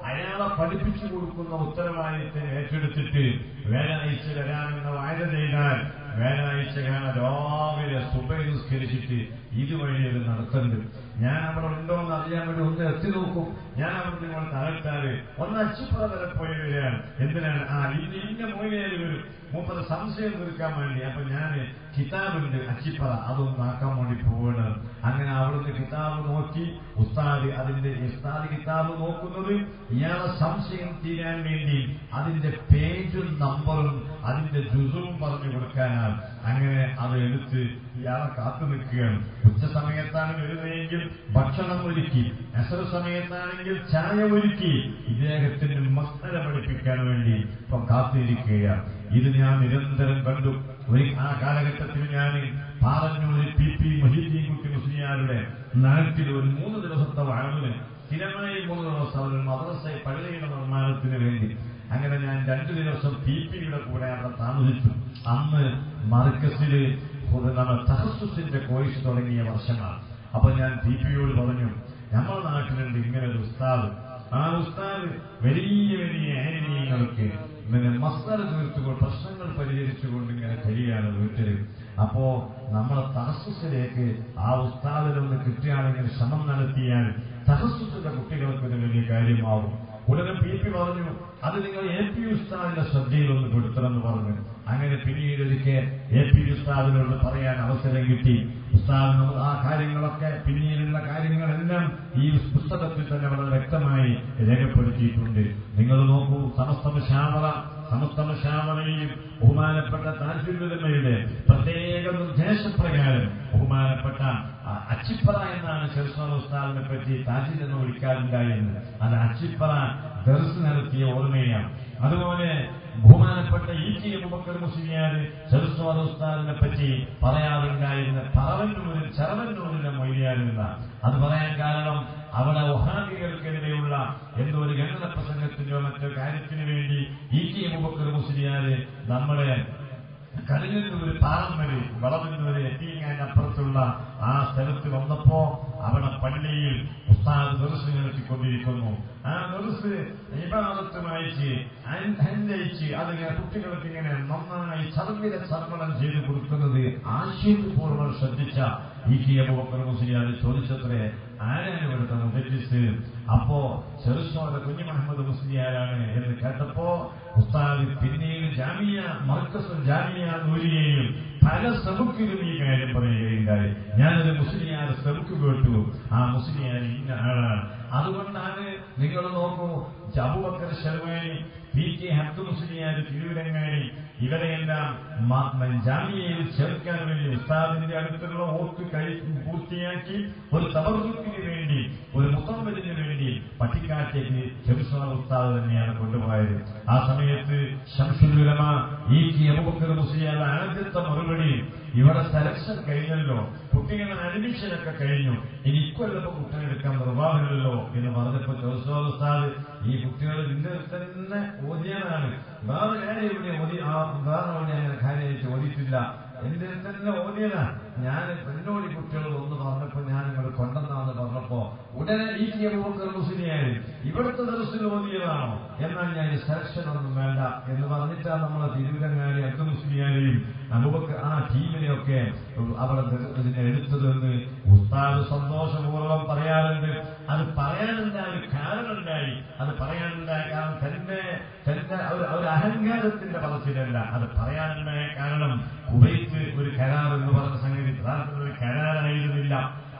അയാളെ പഠിപ്പിച്ചു കൊടുക്കുന്ന ഉത്തരവാദിത്തം ഏറ്റെടുത്തിട്ട് വേലാഴ്ച വരാമെന്ന വായന ചെയ്താൽ വേലാഴ്ച കാണാൻ രാവിലെ സുബൈ നിസ്കരിച്ചിട്ട് ഇതുവഴി അത് നടത്തുന്നുണ്ട് ഞാൻ അവിടെ ഉണ്ടോ എന്ന് അറിയാൻ വേണ്ടി ഒന്ന് എത്തി നോക്കും ഞാൻ അവിടെ നിങ്ങൾ താഴ്ത്താറ് ഒന്ന് അച്ചുപ്പുറ വരെ പോയി വരികയാണ് എന്തിനാണ് ആ ഇന്ന് ഇന്ന മൊഴിയേറി വരും മൂപ്പത് സംശയം തീർക്കാൻ വേണ്ടി അപ്പൊ ഞാൻ കിതാബുണ്ട് അച്ചിപ്പറ അതൊന്ന് ആക്കാൻ വേണ്ടി പോവാണ് അങ്ങനെ അവിടുന്ന് കിതാബ് നോക്കി ഉസ്താദ് അതിന്റെ ഉസ്താദ് കിതാബ് നോക്കുന്നത് ഇയാളെ സംശയം തീരാൻ വേണ്ടി അതിന്റെ പേജും നമ്പറും അതിന്റെ ജുസും പറഞ്ഞു കൊടുക്കാനാണ് അങ്ങനെ അത് എടുത്ത് ഇയാളെ കാത്തു നിൽക്കുകയാണ് ഉച്ച സമയത്താണ് വരുന്നതെങ്കിൽ ഭക്ഷണം ഒരുക്കി അസർ സമയത്താണെങ്കിൽ ചായ ഒരുക്കി ഇദ്ദേഹത്തിന് മക്കളെ പഠിപ്പിക്കാൻ വേണ്ടി ഇപ്പൊ കാത്തിരിക്കുകയാണ് ഇത് ഞാൻ നിരന്തരം കണ്ടു ഒരു ആ കാലഘട്ടത്തിൽ ഞാൻ പാറന്നൂര് പി പി മൊഹീദ്ദീൻ കുട്ടി മുസ്ലിയാരുടെ നാട്ടിൽ ഒരു മൂന്ന് ദിവസത്തെ വാഴവിന് സ്ഥിരമായി മൂന്ന് ദിവസം അവർ മദ്രസ പള്ളിയുടെ നിർമ്മാണത്തിന് വേണ്ടി അങ്ങനെ ഞാൻ രണ്ടു ദിവസം പി പിയുടെ കൂടെ അവിടെ താമസിച്ചു അന്ന് മർക്കസില് നമ്മുടെ തഹസുസിന്റെ കോഴ്സ് തുടങ്ങിയ വർഷമാണ് അപ്പൊ ഞാൻ പി പിയോട് പറഞ്ഞു നമ്മുടെ നാട്ടിലുണ്ട് ഇങ്ങനെ ഒരു ഉസ്താദ് ആ ഉസ്താദ് വലിയ വലിയ ആനിമീങ്ങൾക്ക് ഇങ്ങനെ മസ്തര തീർത്തുകൊണ്ട് പ്രശ്നങ്ങൾ പരിഹരിച്ചുകൊണ്ട് ഇങ്ങനെ കഴിയാണ് വീട്ടില് അപ്പോ നമ്മളെ തഹസുസിലേക്ക് ആ ഉസ്താദിലൊന്ന് കിട്ടുകയാണെങ്കിൽ ശ്രമം നടത്തിയാൽ തഹസുസിന്റെ കുട്ടികൾക്ക് ഒരു വലിയ കാര്യമാവും ഉടനെ പി പി പറഞ്ഞു അത് നിങ്ങൾ എ പി ഉസ്താദിന്റെ ശ്രദ്ധയിലൊന്ന് പെടുത്തണമെന്ന് പറഞ്ഞു അങ്ങനെ പിന്നീട് ഒരിക്കൽ എ പി ഉസ്താദിനോട് പറയാൻ അവസരം കിട്ടി ഉസ്താദ് നമ്മൾ ആ കാര്യങ്ങളൊക്കെ പിന്നീടുള്ള കാര്യങ്ങളെല്ലാം ഈ പുസ്തകത്തിൽ തന്നെ വളരെ വ്യക്തമായി രേഖപ്പെടുത്തിയിട്ടുണ്ട് നിങ്ങൾ നോക്കൂ സമസ്ത ശാമറ സമസ്ത ശാമറയിൽ ബഹുമാനപ്പെട്ട താൽപര്യതമ്മയുടെ പ്രത്യേക നിർദ്ദേശപ്രകാരം ബഹുമാനപ്പെട്ട ആ, അച്ചിപ്പറ എന്നാണ് ചെറുസ്വാമ ഉസ്താദിനെ പറ്റി താജിൽ എന്ന് വിളിക്കാറുണ്ടായിരുന്നു അത് അച്ചിപ്പറ ദർസ് നടത്തിയ ഓർമ്മയാണ് അതുപോലെ ബഹുമാനപ്പെട്ട ഇ ടി അബുബക്കർ മുസ്ലിയാർ ചെറുസ്വാമ ഉസ്താദിനെ പറ്റി പറയാറുണ്ടായിരുന്ന പറവന്നൂരിൽ ചെറവന്നൂരിലെ മൊയ്യാരുന്ന അത് പറയാൻ കാരണം അവിടെ വഹാബികൾക്കെതിരെയുള്ള എന്തോ ഒരു ഗണന പ്രസംഗത്തിന്റെയോ മറ്റോ കാര്യത്തിന് വേണ്ടി ഇ ടി അബുബക്കർ മുസ്ലിയാര് നമ്മുടെ കലിങ്ങന്നൂര് പാറമ്മല് വളവന്നൂര് എത്തിയങ്ങാൻ്റെ അപ്പുറത്തുള്ള ആ സ്ഥലത്ത് വന്നപ്പോ അവിടെ പള്ളിയിൽ ഉസ്താദ് നെറുസ് നടത്തിക്കൊണ്ടിരിക്കുന്നു ആ നെറുസ് ഇബാദത്തുമായിച്ച് അന്വയിച്ച് അതിങ്ങനെ കുട്ടികൾക്ക് ഇങ്ങനെ നന്നായി ചർമ്മിത ചർമ്മണം ചെയ്തു കൊടുക്കുന്നത് ആശയപൂർവ്വം ശ്രദ്ധിച്ച ഈ കി അബുബക്കർ മുസ്ലിയാർ ചോദിച്ചത്രേ ആരാണ് ഇവിടുത്തെ മുദരിസ് അപ്പോ ചെറുസോല കുഞ്ഞു മുഹമ്മദ് മുസ്ലിയാരാണ് എന്ന് കേട്ടപ്പോ ഉസ്താദ് പിന്നീട് ജാമിയ മർക്കസും ജാമിയ നൂരിയെയും പല സബുക്കിലും ഈ കാര്യം പറയുകയുണ്ടായി ഞാനൊരു മുസ്ലിയാർ സബുക്ക് കേട്ടു ആ മുസ്ലിയാർ ഇന്ന ആളാണ് അതുകൊണ്ടാണ് നിങ്ങൾ നോക്കൂ ജബുബക്കർ ശർവാനി പി കെ ഹബ്ദു മുസ്ലിയാർ തിരുവിരങ്ങാടി ഇവരെയെല്ലാം മ- മ- ജാമ്യയിൽ ചേർക്കാൻ വേണ്ടി ഉസ്താദിന്റെ അടുത്തുള്ള വോട്ട് കഴി പൂർത്തിയാക്കി ഒരു തബറുക്കിന് വേണ്ടി ഒരു മുത്തമ്പലിന് വേണ്ടി പട്ടിക്കാട്ടേക്ക് ചെറുസ്വാ ഉസ്താദ് തന്നെയാണ് കൊണ്ടുപോയത് ആ സമയത്ത് ശംസുലമ ഈ കി അബുബക്കർ മുസ്ലിയാരുടെ ആദ്യത്തെ മറുപടി ഇവിടെ സെലക്ഷൻ കഴിഞ്ഞല്ലോ കുട്ടികളുടെ അഡ്മിഷനൊക്കെ കഴിഞ്ഞു ഇനി ഇക്കൊല്ലപ്പോ കുട്ടികളെടുക്കാൻ നിർവാഹമില്ലല്ലോ എന്ന് പറഞ്ഞപ്പോ ചെറുസ്വാ ഉസ്താദ് ഈ കുട്ടികൾ ഇതിന്റെ തന്നെ ഓതിയതാണ് വേറെ കാര്യം ഇവിടെ ഓതി ആ വേറെ അവിടെ അങ്ങനെ കാര്യമായിട്ട് ഓതിയിട്ടില്ല എന്റെ തന്നെ ഓതിയതാ ഞാൻ എന്നോട് ഈ കുട്ടികൾ ഒന്ന് പറഞ്ഞപ്പോ ഞാൻ നിങ്ങൾ കൊണ്ടെന്നാന്ന് പറഞ്ഞപ്പോ ഉടനെ ഈ കിയബൂക്കർ മുസ്ലിയായി ഇവിടുത്തെ ദിവസത്തിൽ ഓതിയതാണോ എന്നാൽ ഞാൻ ഈ സെലക്ഷൻ ഒന്നും വേണ്ട എന്ന് പറഞ്ഞിട്ടാണ് നമ്മളെ തിരുവരങ്ങാരി അബ്ദുൽ മുസ്ലിയാരെയും അബുബക്കർ ആ ടീമിനെയൊക്കെ അവിടെ ഇതിനെ എടുത്തതെന്ന് ഉസ്താദ് സന്തോഷപൂർവ്വം പറയാറുണ്ട് അത് പറയാനുണ്ടായ ഒരു കാരണമുണ്ടായി അത് പറയാനുണ്ടായ കാരണം തന്റെ തന്റെ ഒരു ഒരു അഹങ്കാരത്തിന്റെ പറച്ചിലല്ല അത് പറയാനുണ്ടായ കാരണം കുവൈത്ത് ഒരു കരാർ എന്ന് പറഞ്ഞ സംഗതി യഥാർത്ഥത്തിൽ ഒരു കരാറായിരുന്നില്ല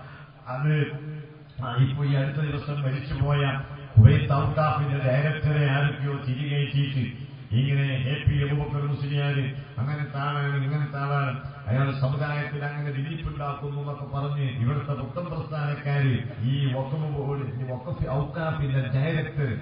അത് ആ, ഇപ്പൊ ഈ അടുത്ത ദിവസം മരിച്ചുപോയ കുവൈത്ത് ഔട്ടാഫിന്റെ ഡയറക്ടറെ ആരൊക്കെയോ തിരികെത്തിയിട്ട് ഇങ്ങനെ എ പി അബൂബക്കർ മുസ്ലിയാര് അങ്ങനെ താഴാണ് ഇങ്ങനെ താഴാണ് അയാൾ സമുദായത്തിൽ അങ്ങനെ വിധിപ്പുണ്ടാക്കുന്നു എന്നൊക്കെ പറഞ്ഞ് ഇവിടുത്തെ പുത്തൻ പ്രസ്ഥാനക്കാര് ഈ വക്കഫ് ബോർഡ് ഈ വക്കഫ് ഔക്കാഫിന്റെ ഡയറക്ടർ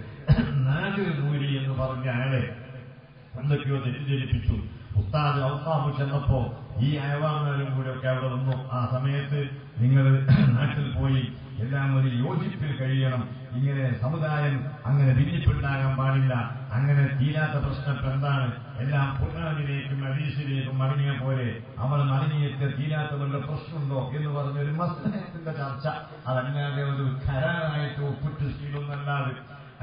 നാഗർ നൂരി എന്ന് പറഞ്ഞ അയാളെ എന്തൊക്കെയോ തെറ്റിദ്ധരിപ്പിച്ചു ഉസ്താദ് ഔസാഫ് ചെന്നപ്പോ ഈ അയവാങ്ങാരും കൂടെ ഒക്കെ അവിടെ വന്നു ആ സമയത്ത് നിങ്ങൾ നാട്ടിൽ പോയി എല്ലാം ഒരു യോജിപ്പിൽ കഴിയണം ഇങ്ങനെ സമുദായം അങ്ങനെ ഭിന്നിപ്പുണ്ടാകാൻ പാടില്ല അങ്ങനെ തീരാത്ത പ്രശ്നം ഇപ്പൊ എന്താണ് എല്ലാം ഖുർആാനിലേക്കും ഹദീസിലേക്കും മടങ്ങിയ പോലെ അവൾ മടങ്ങിയിട്ട് തീരാത്തവരുടെ പ്രശ്നമുണ്ടോ എന്ന് പറഞ്ഞൊരു മസ്ലഹത്തിന്റെ ചർച്ച അതല്ലാതെ ഒരു ഖരാറായിട്ട് ഒപ്പിട്ട് ശീലമൊന്നല്ലാതെ അങ്ങനെ ഉണ്ടായി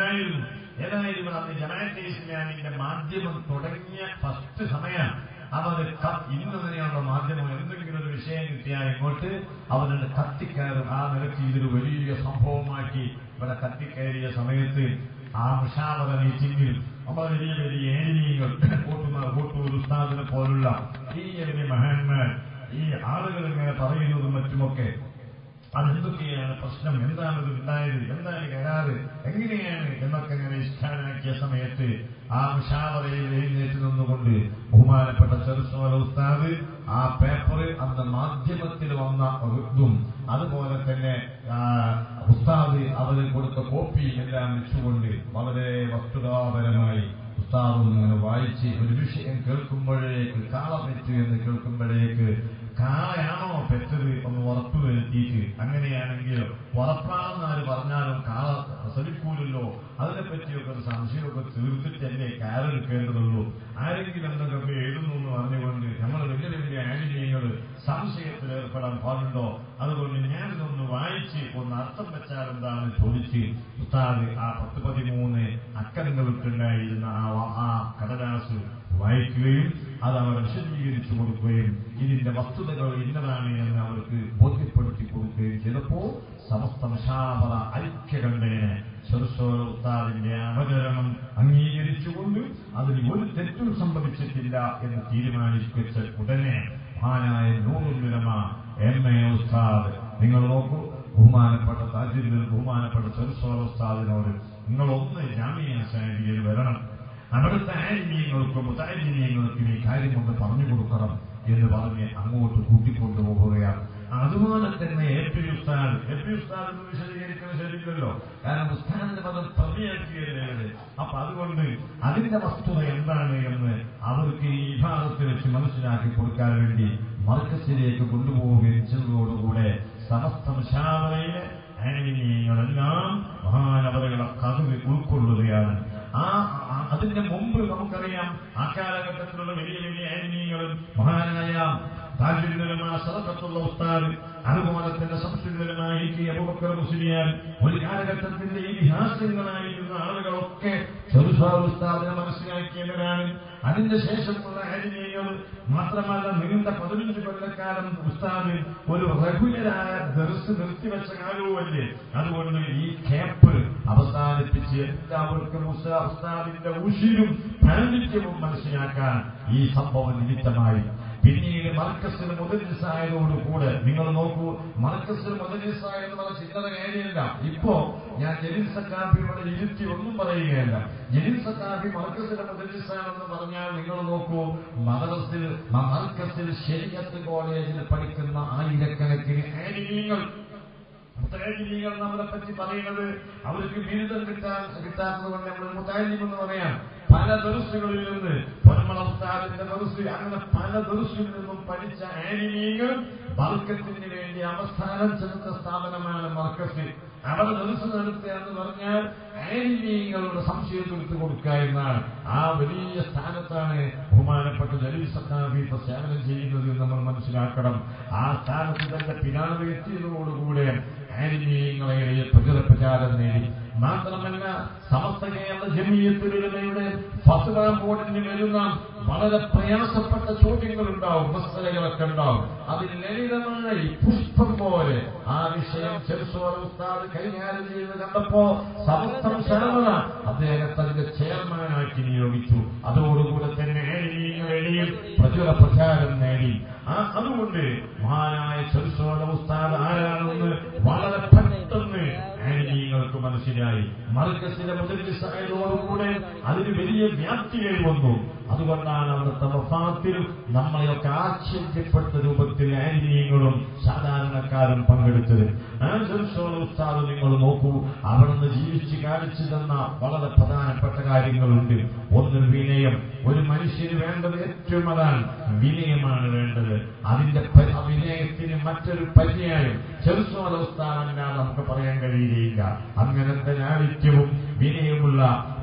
ഉണ്ടായിരുന്നു ഏതായാലും അന്ന് ജമാഅത്തെ ഇസ്ലാമിന്റെ മാധ്യമം തുടങ്ങിയ ഫസ്റ്റ് സമയം അവർ ഇന്ന് തന്നെയാണല്ലോ മാധ്യമം എന്തെങ്കിലും ഒരു വിഷയം കിട്ടിയാൽ ഇങ്ങോട്ട് അവരുടെ കത്തിക്കയറും ആ നിലയ്ക്ക് ഇതൊരു വലിയ സംഭവമാക്കി ഇവിടെ കത്തിക്കയറിയ സമയത്ത് ആ മുഷാവറ മീറ്റിംഗിൽ നമ്മളെ വലിയ വലിയ ഏരിയകൾ കൂട്ടുന്ന കൂട്ടൂർ ഉസ്താദിനെ പോലുള്ള ഈ വലിയ മഹാന്മാർ ഈ ആളുകൾ ഇങ്ങനെ പറയുന്നതും മറ്റുമൊക്കെ അതെന്തൊക്കെയാണ് പ്രശ്നം എന്താണ് ഇത് ഉണ്ടായത് എന്താണ് കരാറ് എങ്ങനെയാണ് എന്നൊക്കെ ഇങ്ങനെ ഇഷ്ടാനാക്കിയ സമയത്ത് ആ മുഷാവറയിൽ എഴുന്നേറ്റ് നിന്നുകൊണ്ട് ബഹുമാനപ്പെട്ട ചെറുസോല ഉസ്താദ് ആ പേപ്പർ അന്ന് മാധ്യമത്തിൽ വന്ന ഇതും അതുപോലെ തന്നെ ആ, ഉസ്താദ് അവര് കൊടുത്ത കോപ്പി എല്ലാം വെച്ചുകൊണ്ട് വളരെ വസ്തുതാപരമായി ഉസ്താദ് ഇങ്ങനെ വായിച്ച് ഒരു വിഷയം കേൾക്കുമ്പോഴേക്ക് കാള പെറ്റു എന്ന് കേൾക്കുമ്പോഴേക്ക് കാളയാണോ പെറ്റത് ഒന്ന് ഉറപ്പ് വരുത്തിയിട്ട് അങ്ങനെയാണെങ്കിൽ ഉറപ്പാണെന്ന് ആര് പറഞ്ഞാലും കാള പ്രസവിക്കൂലല്ലോ അതിനെപ്പറ്റിയൊക്കെ ഒരു സംശയമൊക്കെ തീർത്തിട്ടല്ലേ കാലെടുക്കേണ്ടതുള്ളൂ ആരെങ്കിലും എന്തൊക്കെ എഴുതുന്നു എന്ന് പറഞ്ഞുകൊണ്ട് നമ്മൾ വലിയ വലിയ ആലിന്യങ്ങൾ സംശയത്തിൽ ഏർപ്പെടാൻ പാടുണ്ടോ അതുകൊണ്ട് ഞാനിതൊന്ന് വായിച്ച് ഒന്ന് അർത്ഥം വെച്ചാൽ എന്താണെന്ന് ചോദിച്ച് ഉസ്താദ് ആ പത്ത് പതിമൂന്ന് അക്കരങ്ങൾക്കുണ്ടായിരുന്ന ആ വ- ആ കടലാസ് വായിക്കുകയും അത് അവർ വിശദീകരിച്ചു കൊടുക്കുകയും ഇതിന്റെ വസ്തുതകൾ ഇന്നതാണ് എന്ന് അവർക്ക് ബോധ്യപ്പെടുത്തി കൊടുക്കുകയും ചെയ്തപ്പോ സമസ്ത മഷാവറ ഐക്യകണ്ഠേനെ ചെറുസോല ഉസ്താദിന്റെ അവതരണം അംഗീകരിച്ചുകൊണ്ട് അതിൽ ഒരു തെറ്റും സംഭവിച്ചിട്ടില്ല എന്ന് തീരുമാനിച്ച ഉടനെ മഹാനായ നൂറുലമ എം എ ഉസ്താദ് നിങ്ങൾ നോക്കൂ ബഹുമാനപ്പെട്ട താജിരിൽ ബഹുമാനപ്പെട്ട ചെറുസോല ഉസ്താദിനോട് നിങ്ങളൊന്ന് ജാമ്യ സാഹിബിയിൽ വരണം അവിടുത്തെ ആലിന്യങ്ങൾക്കും മുതാലിന്യങ്ങൾക്കും ഈ കാര്യം കൊണ്ട് പറഞ്ഞു കൊടുക്കണം എന്ന് പറഞ്ഞ് അങ്ങോട്ട് കൂട്ടിക്കൊണ്ടുപോവുകയാണ് അതുപോലെ തന്നെ എ പി ഉസ്താദ് എ പി ഉസ്താദ് എന്ന് വിശദീകരിക്കുന്നത് ശരിയല്ലോ കാരണം ഉസ്താദിന്റെ പദം പ്രതിയാക്കിയല്ലേ അപ്പൊ അതുകൊണ്ട് അതിന്റെ വസ്തുത എന്താണ് എന്ന് അവർക്ക് ഈ വിഭാഗത്തിൽ വെച്ച് മനസ്സിലാക്കി കൊടുക്കാൻ വേണ്ടി മർക്കസിലേക്ക് കൊണ്ടുപോവുകയും ചെയ്തതോടുകൂടെ സമസ്ത ശാവറയിലെ ആനിമീയങ്ങളെല്ലാം മഹാനവറുകളെ കഥകൾ ഉൾക്കൊള്ളുകയാണ് ആ ആ- അതിന്റെ മുമ്പ് നമുക്കറിയാം ആ കാലഘട്ടത്തിലുള്ള വലിയ വലിയ ആനിമീയങ്ങളും മഹാനായ താജുലുലമാ സദഖത്തുള്ള ഉസ്താദ് അതുപോലെ തന്നെ സംസ്കൃതമായ ഇ കെ അബൂബക്കർ മുസ്ലിയാൻ ഒരു കാലഘട്ടത്തിന്റെ ഇതിഹാസങ്ങളായിരുന്ന ആളുകളൊക്കെ ചെറുസാ ഉസ്താദിനെ മനസ്സിലാക്കിയവരാണ് അതിന്റെ ശേഷമുള്ള ആനിമീയങ്ങൾ മാത്രമല്ല നീണ്ട പതിനഞ്ച് കൊല്ലക്കാലം ഉസ്താദ് ഒരു റെഗുലറായ ദർസ് നിർത്തിവെച്ച കാലവുമല്ലേ അതുകൊണ്ട് ഈ ക്യാമ്പ് അവസാനിപ്പിച്ച് എല്ലാവർക്കും ഉസ്താ- ഉസ്താദിന്റെ ഉഷിരും പാണ്ഡിത്യവും മനസ്സിലാക്കാൻ ഈ സംഭവം നിമിത്തമായി പിന്നീട് മർക്കസിൽ മുതലിസായതോടുകൂടെ നിങ്ങൾ നോക്കൂ മർക്കസിൽ മുതലിസായ എന്ന് പറഞ്ഞ ചില്ലറ കാര്യമില്ല ഇപ്പോ ഞാൻ ജലീൽ സക്കാഫിയോട് ഇരുത്തി ഒന്നും പറയുകയല്ല ജലീൽ സക്കാഫി മർക്കസിലെ മുതലിസാണെന്ന് പറഞ്ഞാൽ നിങ്ങൾ നോക്കൂ മദ്രസിൽ മ- മർക്കസിൽ ശരിയത്ത് കോളേജിൽ പഠിക്കുന്ന ആയിരക്കണക്കിന് ആനിമീങ്ങൾ മുത്താലിമികൾ നമ്മളെ പറ്റി പറയുന്നത് അവർക്ക് ബിരുദം കിട്ടാൻ കിട്ടാത്തത് കൊണ്ട് നമ്മൾ മുത്താലിം എന്ന് പറയാം പല ദർസുകളിൽ നിന്ന് പൊന്മള ഉസ്താദിന്റെ ദർസ് അങ്ങനെ പല ദർസിൽ നിന്നും പഠിച്ച ആനിമീങ്ങൾ ബർക്കത്തിന് വേണ്ടി അവസ്ഥാനം ചെലുത്ത സ്ഥാപനമാണ് മർക്കസ് അവർ ദർസ് നടത്തുക എന്ന് പറഞ്ഞാൽ ആനിമീങ്ങളുടെ സംശയം തീർത്തു കൊടുക്കുക എന്നാണ് ആ വലിയ സ്ഥാനത്താണ് ബഹുമാനപ്പെട്ട ജലീൽ സത്താബി ഇപ്പൊ സേവനം ചെയ്യുന്നത് എന്ന് നമ്മൾ മനസ്സിലാക്കണം ആ സ്ഥാനത്ത് തന്റെ പിതാവ് എത്തിയതോടുകൂടെ ആനിമീയങ്ങളെ പ്രചര പ്രചാരം നേടി മാത്രമല്ല സമസ്ത കേരള ജമീയത്തിലുള്ളവയുടെ ഫത്വ ബോർഡിന് വരുന്ന വളരെ പ്രയാസപ്പെട്ട ചോദ്യങ്ങൾ ഉണ്ടാവും മസ്തലകളൊക്കെ ഉണ്ടാവും അതിൽ ലളിതമായി പുഷ്പം പോലെ ആ വിഷയം ചെറുസോല ഉസ്താദ് കൈകാര്യം ചെയ്ത് കണ്ടപ്പോ സമസ്തം ശരമത അദ്ദേഹത്തെ അതിന്റെ ചെയർമാനാക്കി നിയോഗിച്ചു അതോടുകൂടെ തന്നെ ഏരിയകളിൽ പ്രചുര പ്രചാരം നേടി ആ അതുകൊണ്ട് മഹാനായ ചെറുസോല ഉസ്താദ് ആരാണെന്ന് വളരെ പെട്ടെന്ന് ആനിമീങ്ങൾക്ക് മനസ്സിലായി മർക്കസിലെ മുതലിസായതോടുകൂടെ അതിന് വലിയ വ്യാപ്തികൾ വന്നു അതുകൊണ്ടാണ് അവിടുത്തെ വഫാത്തിൽ നമ്മളെയൊക്കെ ആശ്ചര്യപ്പെട്ട രൂപത്തിൽ ആനിമീങ്ങളും സാധാരണക്കാരും പങ്കെടുത്തത് ആ ചെറുസോല ഉസ്താദ് നിങ്ങൾ നോക്കൂ അവിടുന്ന് ജീവിച്ച് കാണിച്ചു തന്ന വളരെ പ്രധാനപ്പെട്ട കാര്യങ്ങളുണ്ട് ഒന്ന് വിനയം ഒരു മനുഷ്യന് വേണ്ടത് ഏറ്റവും അതാണ് വിനയമാണ് വേണ്ടത് അതിന്റെ പ- ആ വിനയത്തിന് മറ്റൊരു പര്യായം ചെറുസോല ഉസ്താദല്ലാതെ നമുക്ക് പറയാൻ കഴിയുകയില്ല അങ്ങനത്തെ ലാളിത്യവും വിനയമുള്ള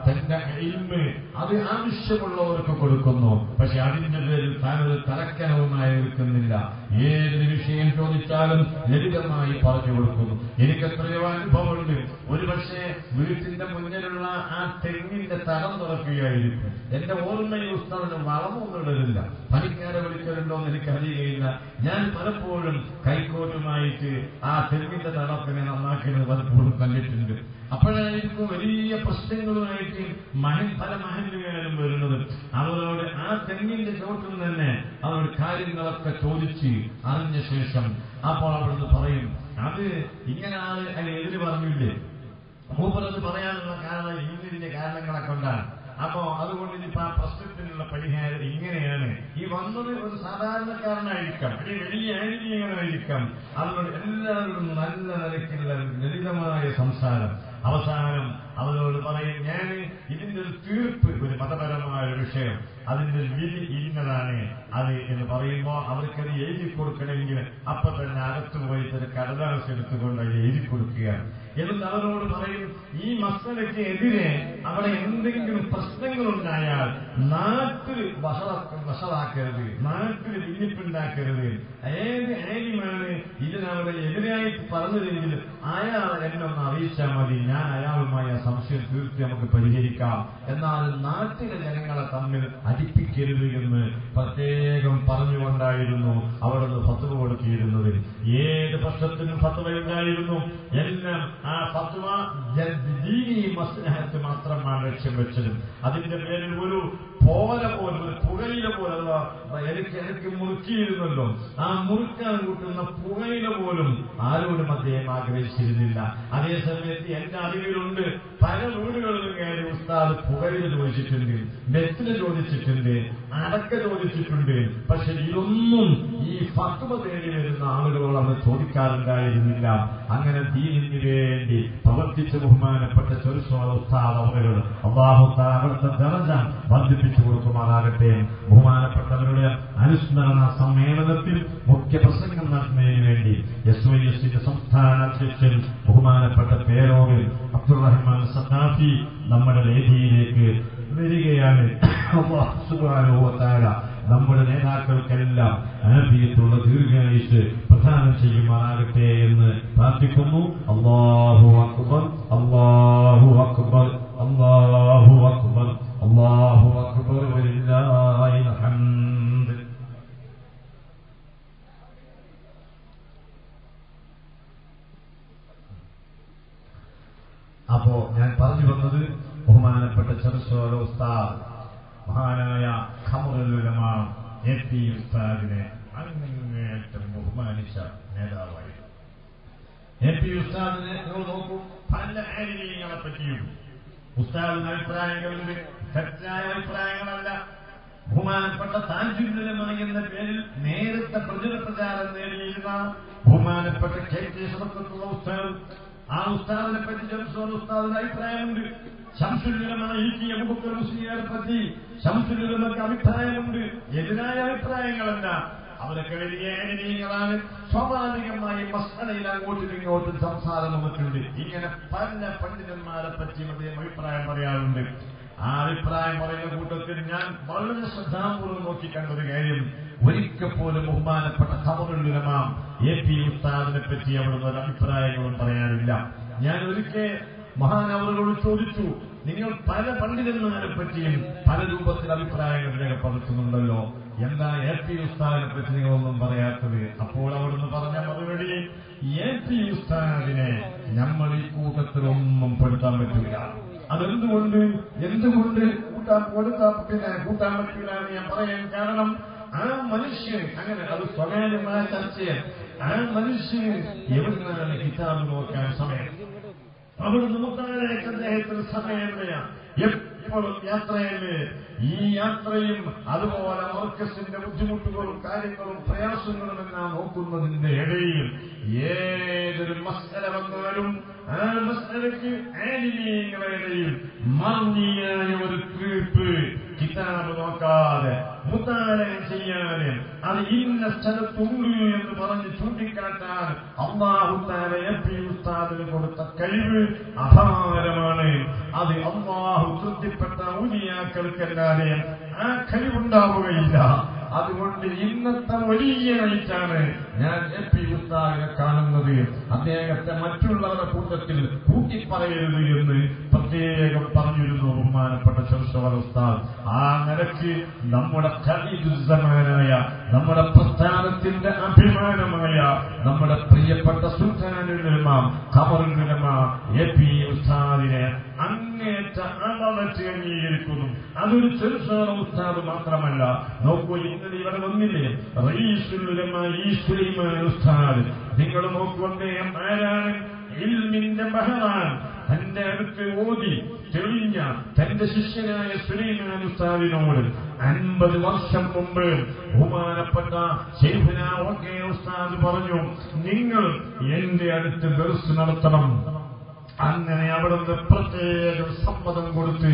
തന്റെ ഇൽമ് അത് ആവശ്യമുള്ളവർക്ക് കൊടുക്കുന്നു പക്ഷെ അതിന്റെ പേരിൽ താനൊരു തലക്കനവുമായി നിൽക്കുന്നില്ല ഏതൊരു വിഷയം ചോദിച്ചാലും ലളിതമായി പറഞ്ഞു കൊടുക്കുന്നു എനിക്ക് എത്രയോ അനുഭവമുണ്ട് ഒരുപക്ഷെ വീട്ടിന്റെ മുന്നിലുള്ള ആ തെങ്ങിന്റെ തലം തുറക്കുകയായിരിക്കും എന്റെ ഓർമ്മയിൽ ഉസ്താദിന് വളമൊന്നുള്ളതില്ല പണിക്കാരെ വിളിക്കലുണ്ടോ എന്ന് എനിക്കറിയുകയില്ല ഞാൻ പലപ്പോഴും കൈക്കോട്ടുമായിട്ട് ആ തെങ്ങിന്റെ തടത്തിനെ നന്നാക്കുന്നത് പലപ്പോഴും കണ്ടിട്ടുണ്ട് അപ്പോഴായിരിക്കും വലിയ പ്രശ്നങ്ങളുമായിട്ട് മഹൻ പല മഹല്ലുകാരും വരുന്നത് അവരോട് ആ തെങ്ങിന്റെ ചോട്ടിൽ തന്നെ അവരോട് കാര്യങ്ങളൊക്കെ ചോദിച്ച് അറിഞ്ഞ ശേഷം അപ്പോൾ അവിടുന്ന് പറയും അത് ഇങ്ങനെ ആള് അതിന് എതിര് പറഞ്ഞില്ലേ മൂപ്പരത് പറയാനുള്ള കാരണം ഇന്നിതിന്റെ കാരണങ്ങളെ കൊണ്ടാണ് അപ്പോ അതുകൊണ്ട് ഇനിയിപ്പോ ആ പ്രശ്നത്തിനുള്ള പരിഹാരം ഇങ്ങനെയാണ് ഈ വന്നത് ഒരു സാധാരണക്കാരനായിരിക്കാം അല്ലെങ്കിൽ വലിയ ആയിരിക്കാം അതുകൊണ്ട് എല്ലാവരോടും നല്ല നിലയ്ക്കുള്ള ലളിതമായ സംസാരം അവസാനം അവരോട് പറയും ഞാൻ ഇതിന്റെ ഒരു തീർപ്പ് ഒരു മതപരമായ ഒരു വിഷയം അതിന്റെ ഒരു വിധി ഇന്നതാണ് അത് എന്ന് പറയുമ്പോൾ അവർക്കത് എഴുതി കൊടുക്കണമെങ്കിൽ അപ്പൊ തന്നെ അകത്ത് പോയിട്ട് ഒരു കടലാസ് എടുത്തുകൊണ്ട് അത് എഴുതി കൊടുക്കുകയാണ് എന്നിട്ട് അവരോട് പറയും ഈ മസലയ്ക്ക് എതിരെ അവിടെ എന്തെങ്കിലും പ്രശ്നങ്ങളുണ്ടായാൽ നാട്ടിൽ വഷളാക്കരുത് നാട്ടിൽ ഭിന്നിപ്പുണ്ടാക്കരുത് ഏത് ഏലിമാണ് ഇതിനവിടെ എതിരായിട്ട് പറഞ്ഞതെങ്കിൽ അയാൾ എന്നെ ഒന്ന് അറിയിച്ചാൽ മതി ഞാൻ അയാളുമായി ആ സംശയം തീർത്ത് നമുക്ക് പരിഹരിക്കാം എന്നാൽ നാട്ടിലെ ജനങ്ങളെ തമ്മിൽ അടിപ്പിക്കരുത് എന്ന് പ്രത്യേകം പറഞ്ഞുകൊണ്ടായിരുന്നു അവിടുന്ന് ഫത്വ കൊടുത്തിരുന്നത് ഏത് പക്ഷത്തിനും ഫത്വ ഉണ്ടായിരുന്നു എല്ലാം ആ ഫത്വ ദീനി മസ്ലഹത്ത് മാത്രമാണ് ലക്ഷ്യം വെച്ചത് അതിന്റെ പേരിൽ ഒരു പോല പോലും ഒരു പുകയില പോലെ അഥവാ എനിക്ക് എനിക്ക് മുറുക്കിയിരുന്നല്ലോ ആ മുറുക്കാൻ കൂട്ടുന്ന പുകയില പോലും ആരോടും അദ്ദേഹം ആഗ്രഹിച്ചിരുന്നില്ല അതേ സമയത്ത് എന്റെ അറിവിലുണ്ട് പല വീടുകളിലും കയറി ഉസ്താദ് പുകയില ചോദിച്ചിട്ടുണ്ട് ബെത്തിന് ചോദിച്ചിട്ടുണ്ട് അടക്ക ചോദിച്ചിട്ടുണ്ട് പക്ഷെ ഇതൊന്നും ഈ ഫത്വ തേടി വരുന്ന ആളുകളോട് അവർ ചോദിക്കാറുണ്ടായിരുന്നില്ല അങ്ങനെ ദീനിന് വേണ്ടി പ്രവർത്തിച്ച ബഹുമാനപ്പെട്ട ചെറുസ്വാദ ഉസ്താദ് അവരുകൾ അള്ളാഹു അവിടുത്തെ ദർജ വർദ്ധിപ്പിച്ചു കൊടുക്കുമാറാകട്ടെ ബഹുമാനപ്പെട്ടവരുടെ അനുസ്മരണ സമ്മേളനത്തിൽ മുഖ്യ പ്രസംഗം നടത്തുന്നതിന് വേണ്ടി എസ് വൈ എസിന്റെ സംസ്ഥാന അധ്യക്ഷൻ ബഹുമാനപ്പെട്ട പേരോട് അബ്ദുറഹ്മാൻ സത്താഫി നമ്മുടെ വേദിയിലേക്ക് വരികയാണ് അല്ലാഹു സുബ്ഹാനഹു വ തആല നമ്മുടെ നേതാക്കൾക്കെല്ലാം ആഫിയത്തുള്ള ദീർഘായുസ് പ്രദാനം ചെയ്യുമാറാകട്ടെ എന്ന് പ്രാർത്ഥിക്കുന്നു അല്ലാഹു അക്ബർ അല്ലാഹു അക്ബർ അല്ലാഹു അക്ബർ അല്ലാഹു അക്ബർ വലില്ലാഹിൽ ഹംദ് അപ്പോ ഞാൻ പറഞ്ഞു വന്നത് ബഹുമാനപ്പെട്ട ചെറുസോല ഉസ്താദ് മഹാനായ ഖമറുലുലമ എ പി ഉസ്താദിനെ അങ്ങേയറ്റം ബഹുമാനിച്ച നേതാവായിരുന്നു എ പി ഉസ്താദിനെ നിങ്ങൾ നോക്കൂ പല ആലിമീങ്ങളെ പറ്റിയും ഉസ്താദിന് അഭിപ്രായങ്ങളുണ്ട് തെറ്റായ അഭിപ്രായങ്ങളല്ല ബഹുമാനപ്പെട്ട താജുല്ലമ എന്ന പേരിൽ നേരത്തെ പ്രചര പ്രചാരം നേടിയിരുന്ന ബഹുമാനപ്പെട്ട കെ കെ സദത്തുള്ള ഉസ്താദ് ആ ഉസ്താദിനെ പറ്റി ജംസോൻ ഉസ്താദിന് അഭിപ്രായമുണ്ട് ശംസുല്ലുലമാണ് ഈ അബുബക്കർ മുസ്ലിയാരെ പറ്റി ശംസുല്ലുലമക്ക് അഭിപ്രായമുണ്ട് എതിരായ അഭിപ്രായങ്ങളല്ല അവരൊക്കെ വലിയ ഏനീയങ്ങളാണ് സ്വാഭാവികമായി മസ്തലയിൽ അങ്ങോട്ടും ഇങ്ങോട്ടും സംസാരം നമുക്കുണ്ട് ഇങ്ങനെ പല പണ്ഡിതന്മാരെ പറ്റിയും അദ്ദേഹം അഭിപ്രായം പറയാറുണ്ട് ആ അഭിപ്രായം പറയുന്ന കൂട്ടത്തിൽ ഞാൻ വളരെ ശ്രദ്ധാപൂർവ്വം നോക്കിക്കണ്ടൊരു കാര്യം ഒരിക്കൽ പോലും ബഹുമാനപ്പെട്ട ഖബറുലുലമാം എ പി ഉസ്താദിനെ പറ്റി അവിടുന്ന് ഒരു അഭിപ്രായങ്ങളും പറയാനില്ല ഞാൻ ഒരിക്കൽ മഹാനവറുകളോട് ചോദിച്ചു നിങ്ങൾ പല പണ്ഡിതന്മാരെ പറ്റിയും പല രൂപത്തിൽ അഭിപ്രായങ്ങൾ രേഖപ്പെടുത്തുന്നുണ്ടല്ലോ എന്താ എ പി ഉസ്താദിനെ പറ്റി നിങ്ങളൊന്നും പറയാത്തത് അപ്പോൾ അവിടുന്ന് പറഞ്ഞ മറുപടി എ പി ഉസ്താദിനെ നമ്മൾ ഈ കൂട്ടത്തിലൊന്നും പെടുത്താൻ പറ്റില്ല അതെന്തുകൊണ്ട് എന്തുകൊണ്ട് കൂട്ടാൻ കൊടുക്കാൻ പിന്നെ കൂട്ടാൻ പറ്റില്ല എന്ന് ഞാൻ പറയാൻ കാരണം ആ മനുഷ്യൻ അങ്ങനെ അത് സ്വകാര്യമായ ചർച്ചയാണ് ആ മനുഷ്യന് എവിടുന്നാണ് കിതാബ് നോക്കാൻ സമയം അവിടുന്ന് മുത്താലേക്ക് അദ്ദേഹത്തിന് സമയമില്ല എപ്പോഴും യാത്രയല്ലേ ഈ യാത്രയും അതുപോലെ മർക്കസിന്റെ ബുദ്ധിമുട്ടുകളും കാര്യങ്ങളും പ്രയാസങ്ങളും എല്ലാം നോക്കുന്നതിന്റെ ഇടയിൽ ഏതൊരു മസ്തല വന്നാലും ആ മസ്തലയ്ക്ക് ആനിമീയങ്ങളുടെ ഇടയിൽ മർന്നിയായ ഒരു തീർപ്പ് കിതാബ് നോക്കാതെ പ്രോത്സാഹനം ചെയ്യാന് അത് ഇന്ന സ്ഥലത്തുണ്ട് എന്ന് പറഞ്ഞ് ചൂണ്ടിക്കാട്ടാൻ അള്ളാഹുത്താല എ പി ഉസ്താദിന് കൊടുത്ത കഴിവ് അപാരമാണ് അത് അള്ളാഹു തൃപ്തിപ്പെട്ട ഊലിയാക്കൾക്കല്ലാതെ ആ കഴിവുണ്ടാവുകയില്ല അതുകൊണ്ട് ഇന്നത്തെ വലിയ നയിച്ചാണ് ഞാൻ എ പി ഉസ്താദിനെ കാണുന്നത് അദ്ദേഹത്തെ മറ്റുള്ളവരുടെ കൂട്ടത്തിൽ കൂട്ടിപ്പറയരുത് എന്ന് പ്രത്യേകം പറഞ്ഞിരുന്നു ബഹുമാനപ്പെട്ട ചെറുസവർ ഉസ്താദ് ആ നിലയ്ക്ക് നമ്മുടെ ഖലീദുസമാനായ നമ്മുടെ പ്രസ്ഥാനത്തിന്റെ അഭിമാനമായ നമ്മുടെ പ്രിയപ്പെട്ട സുൽത്താനുലമാം ഖമറുലമ എ പി ഉസ്താദിനെ അങ്ങേറ്റ അളവറ്റ് അംഗീകരിക്കുന്നു അതൊരു ചെറുസാറ ഉസ്താദ് മാത്രമല്ല നോക്കൂ ഇന്നലെ ഇവിടെ വന്നില്ലേ റയീസുലുലമ ഈ സുലൈമാൻ ഉസ്താദ് നിങ്ങൾ നോക്കൂ അദ്ദേഹം ആരാണ് ഇൽമിന്റെ ബഹറാൻ തന്റെ അടുത്ത് ഓതി തെളിഞ്ഞ തന്റെ ശിഷ്യനായ സുലൈമാൻ ഉസ്താദിനോട് അൻപത് വർഷം മുമ്പ് ബഹുമാനപ്പെട്ട ശൈഖുന ഓക്കെ ഉസ്താദ് പറഞ്ഞു നിങ്ങൾ എന്റെ അടുത്ത് ദർസ് നടത്തണം അങ്ങനെ അവിടുന്ന് പ്രത്യേകം സമ്മതം കൊടുത്ത്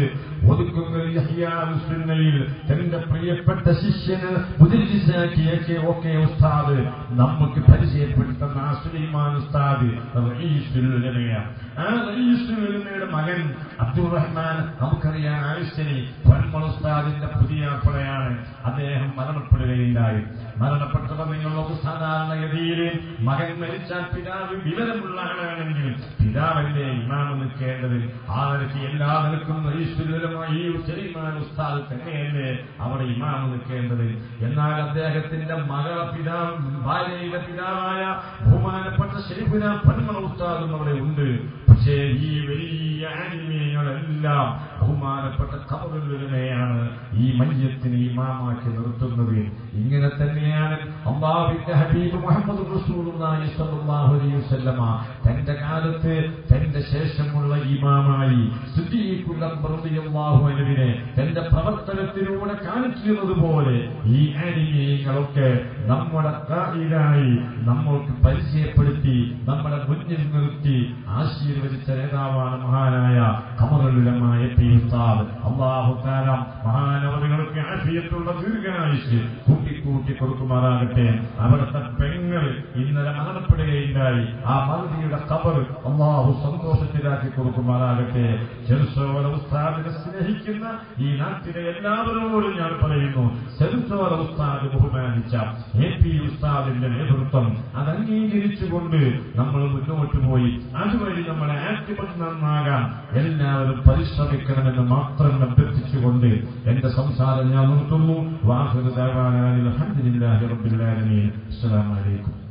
ഒതുക്കുന്നയിൽ തന്റെ പ്രിയപ്പെട്ട ശിഷ്യന് മുതിരിസാക്കിയ ഒക്കെ ഉസ്താദ് നമുക്ക് പരിചയപ്പെടുത്തുന്ന ആ സുലൈമാൻ ഉസ്താദ് റഈസുലുലമയാണ്. ആ റഈസുലുലമയുടെ മകൻ അബ്ദുറഹ്മാൻ നമുക്കറിയാം ആയുഷനി പൊന്മൾ ഉസ്താദിന്റെ പുതിയ അപ്പളയാണ് അദ്ദേഹം മരണപ്പെടുകയുണ്ടായി മരണപ്പെട്ടപ്പോൾ നിങ്ങൾക്ക് സാധാരണഗതിയിൽ മകൻ മരിച്ചാൽ പിതാവ് വിവരമുള്ള ആളാണെങ്കിൽ പിതാവല്ലേ ഇമാമ് നിൽക്കേണ്ടത് ആ നിലയ്ക്ക് എല്ലാ നിലക്കും ഈശ്വരമായി ഈ ചെറിയമാൻ ഉസ്താദ് തന്നെയല്ലേ അവിടെ ഇമാമ് നിൽക്കേണ്ടത് എന്നാൽ അദ്ദേഹത്തിന്റെ മകളെ പിതാവ് ഭാര്യയുടെ പിതാവായ ബഹുമാനപ്പെട്ട ശരിപുര പന്മണ ഉസ്താദും അവിടെ ഉണ്ട് പക്ഷേ ഈ വലിയ ആനിമയങ്ങളെല്ലാം ബഹുമാനപ്പെട്ട കബറുലമയാണ് ഈ മയ്യത്തിന് ഇമാമാക്കി നിർത്തുന്നത് ഇങ്ങനെ തന്നെയാണ് അള്ളാഹുവിന്റെ ഹബീബ് മുഹമ്മദ് റസൂലുള്ളാഹി സ്വല്ലല്ലാഹു അലൈഹി വസല്ലമ തന്റെ കാലത്ത് തന്റെ ശേഷമുള്ള ഇമാമായി സിദ്ദീഖുൽ അക്ബർ റളിയല്ലാഹു അൻഹുവിനെ തന്റെ പ്രവർത്തനത്തിലൂടെ കാണിച്ചിരുന്നത് പോലെ ഈ ആനിമയങ്ങളൊക്കെ നമ്മുടെ കായിലായി നമ്മൾക്ക് പരിചയപ്പെടുത്തി നമ്മളെ മുന്നിൽ നിർത്തി ആശീർവദിച്ച നേതാവാണ് മഹാനായ കമറുലമായ പി ഉസ്താദ് അള്ളാഹു താരം മഹാനവതികൾക്ക് ആഫിയത്തുള്ള ദീർഘായുസ് കൂട്ടിക്കൂട്ടി കൊടുക്കുമാറാകട്ടെ അവിടുത്തെ പെങ്ങൾ ഇന്നലെ മരണപ്പെടുകയുണ്ടായി ആ മറുതിയുടെ കബർ അള്ളാഹു സന്തോഷത്തിലാക്കി കൊടുക്കുമാറാകട്ടെ ചെറുസോല ഉസ്താദിനെ സ്നേഹിക്കുന്ന ഈ നാട്ടിലെ എല്ലാവരോടും ഞാൻ പറയുന്നു ചെറുസോല ഉസ്താദ് ബഹുമാനിച്ച എ പി ഉസ്താദിന്റെ നേതൃത്വം അത് അംഗീകരിച്ചുകൊണ്ട് നമ്മൾ മുന്നോട്ട് പോയി അതുവഴി നമ്മുടെ ആക്ടിവിറ്റി നന്നാകാൻ എല്ലാവരും പരിശ്രമിക്കണമെന്ന് മാത്രം അഭ്യർത്ഥിച്ചുകൊണ്ട് എന്റെ സംസാരം ഞാൻ നിർത്തുന്നു വാഹന അലഹദില്ലാഹി റബ്ബിൽ ആലമീൻ അസ്സലാമു അലൈക്കും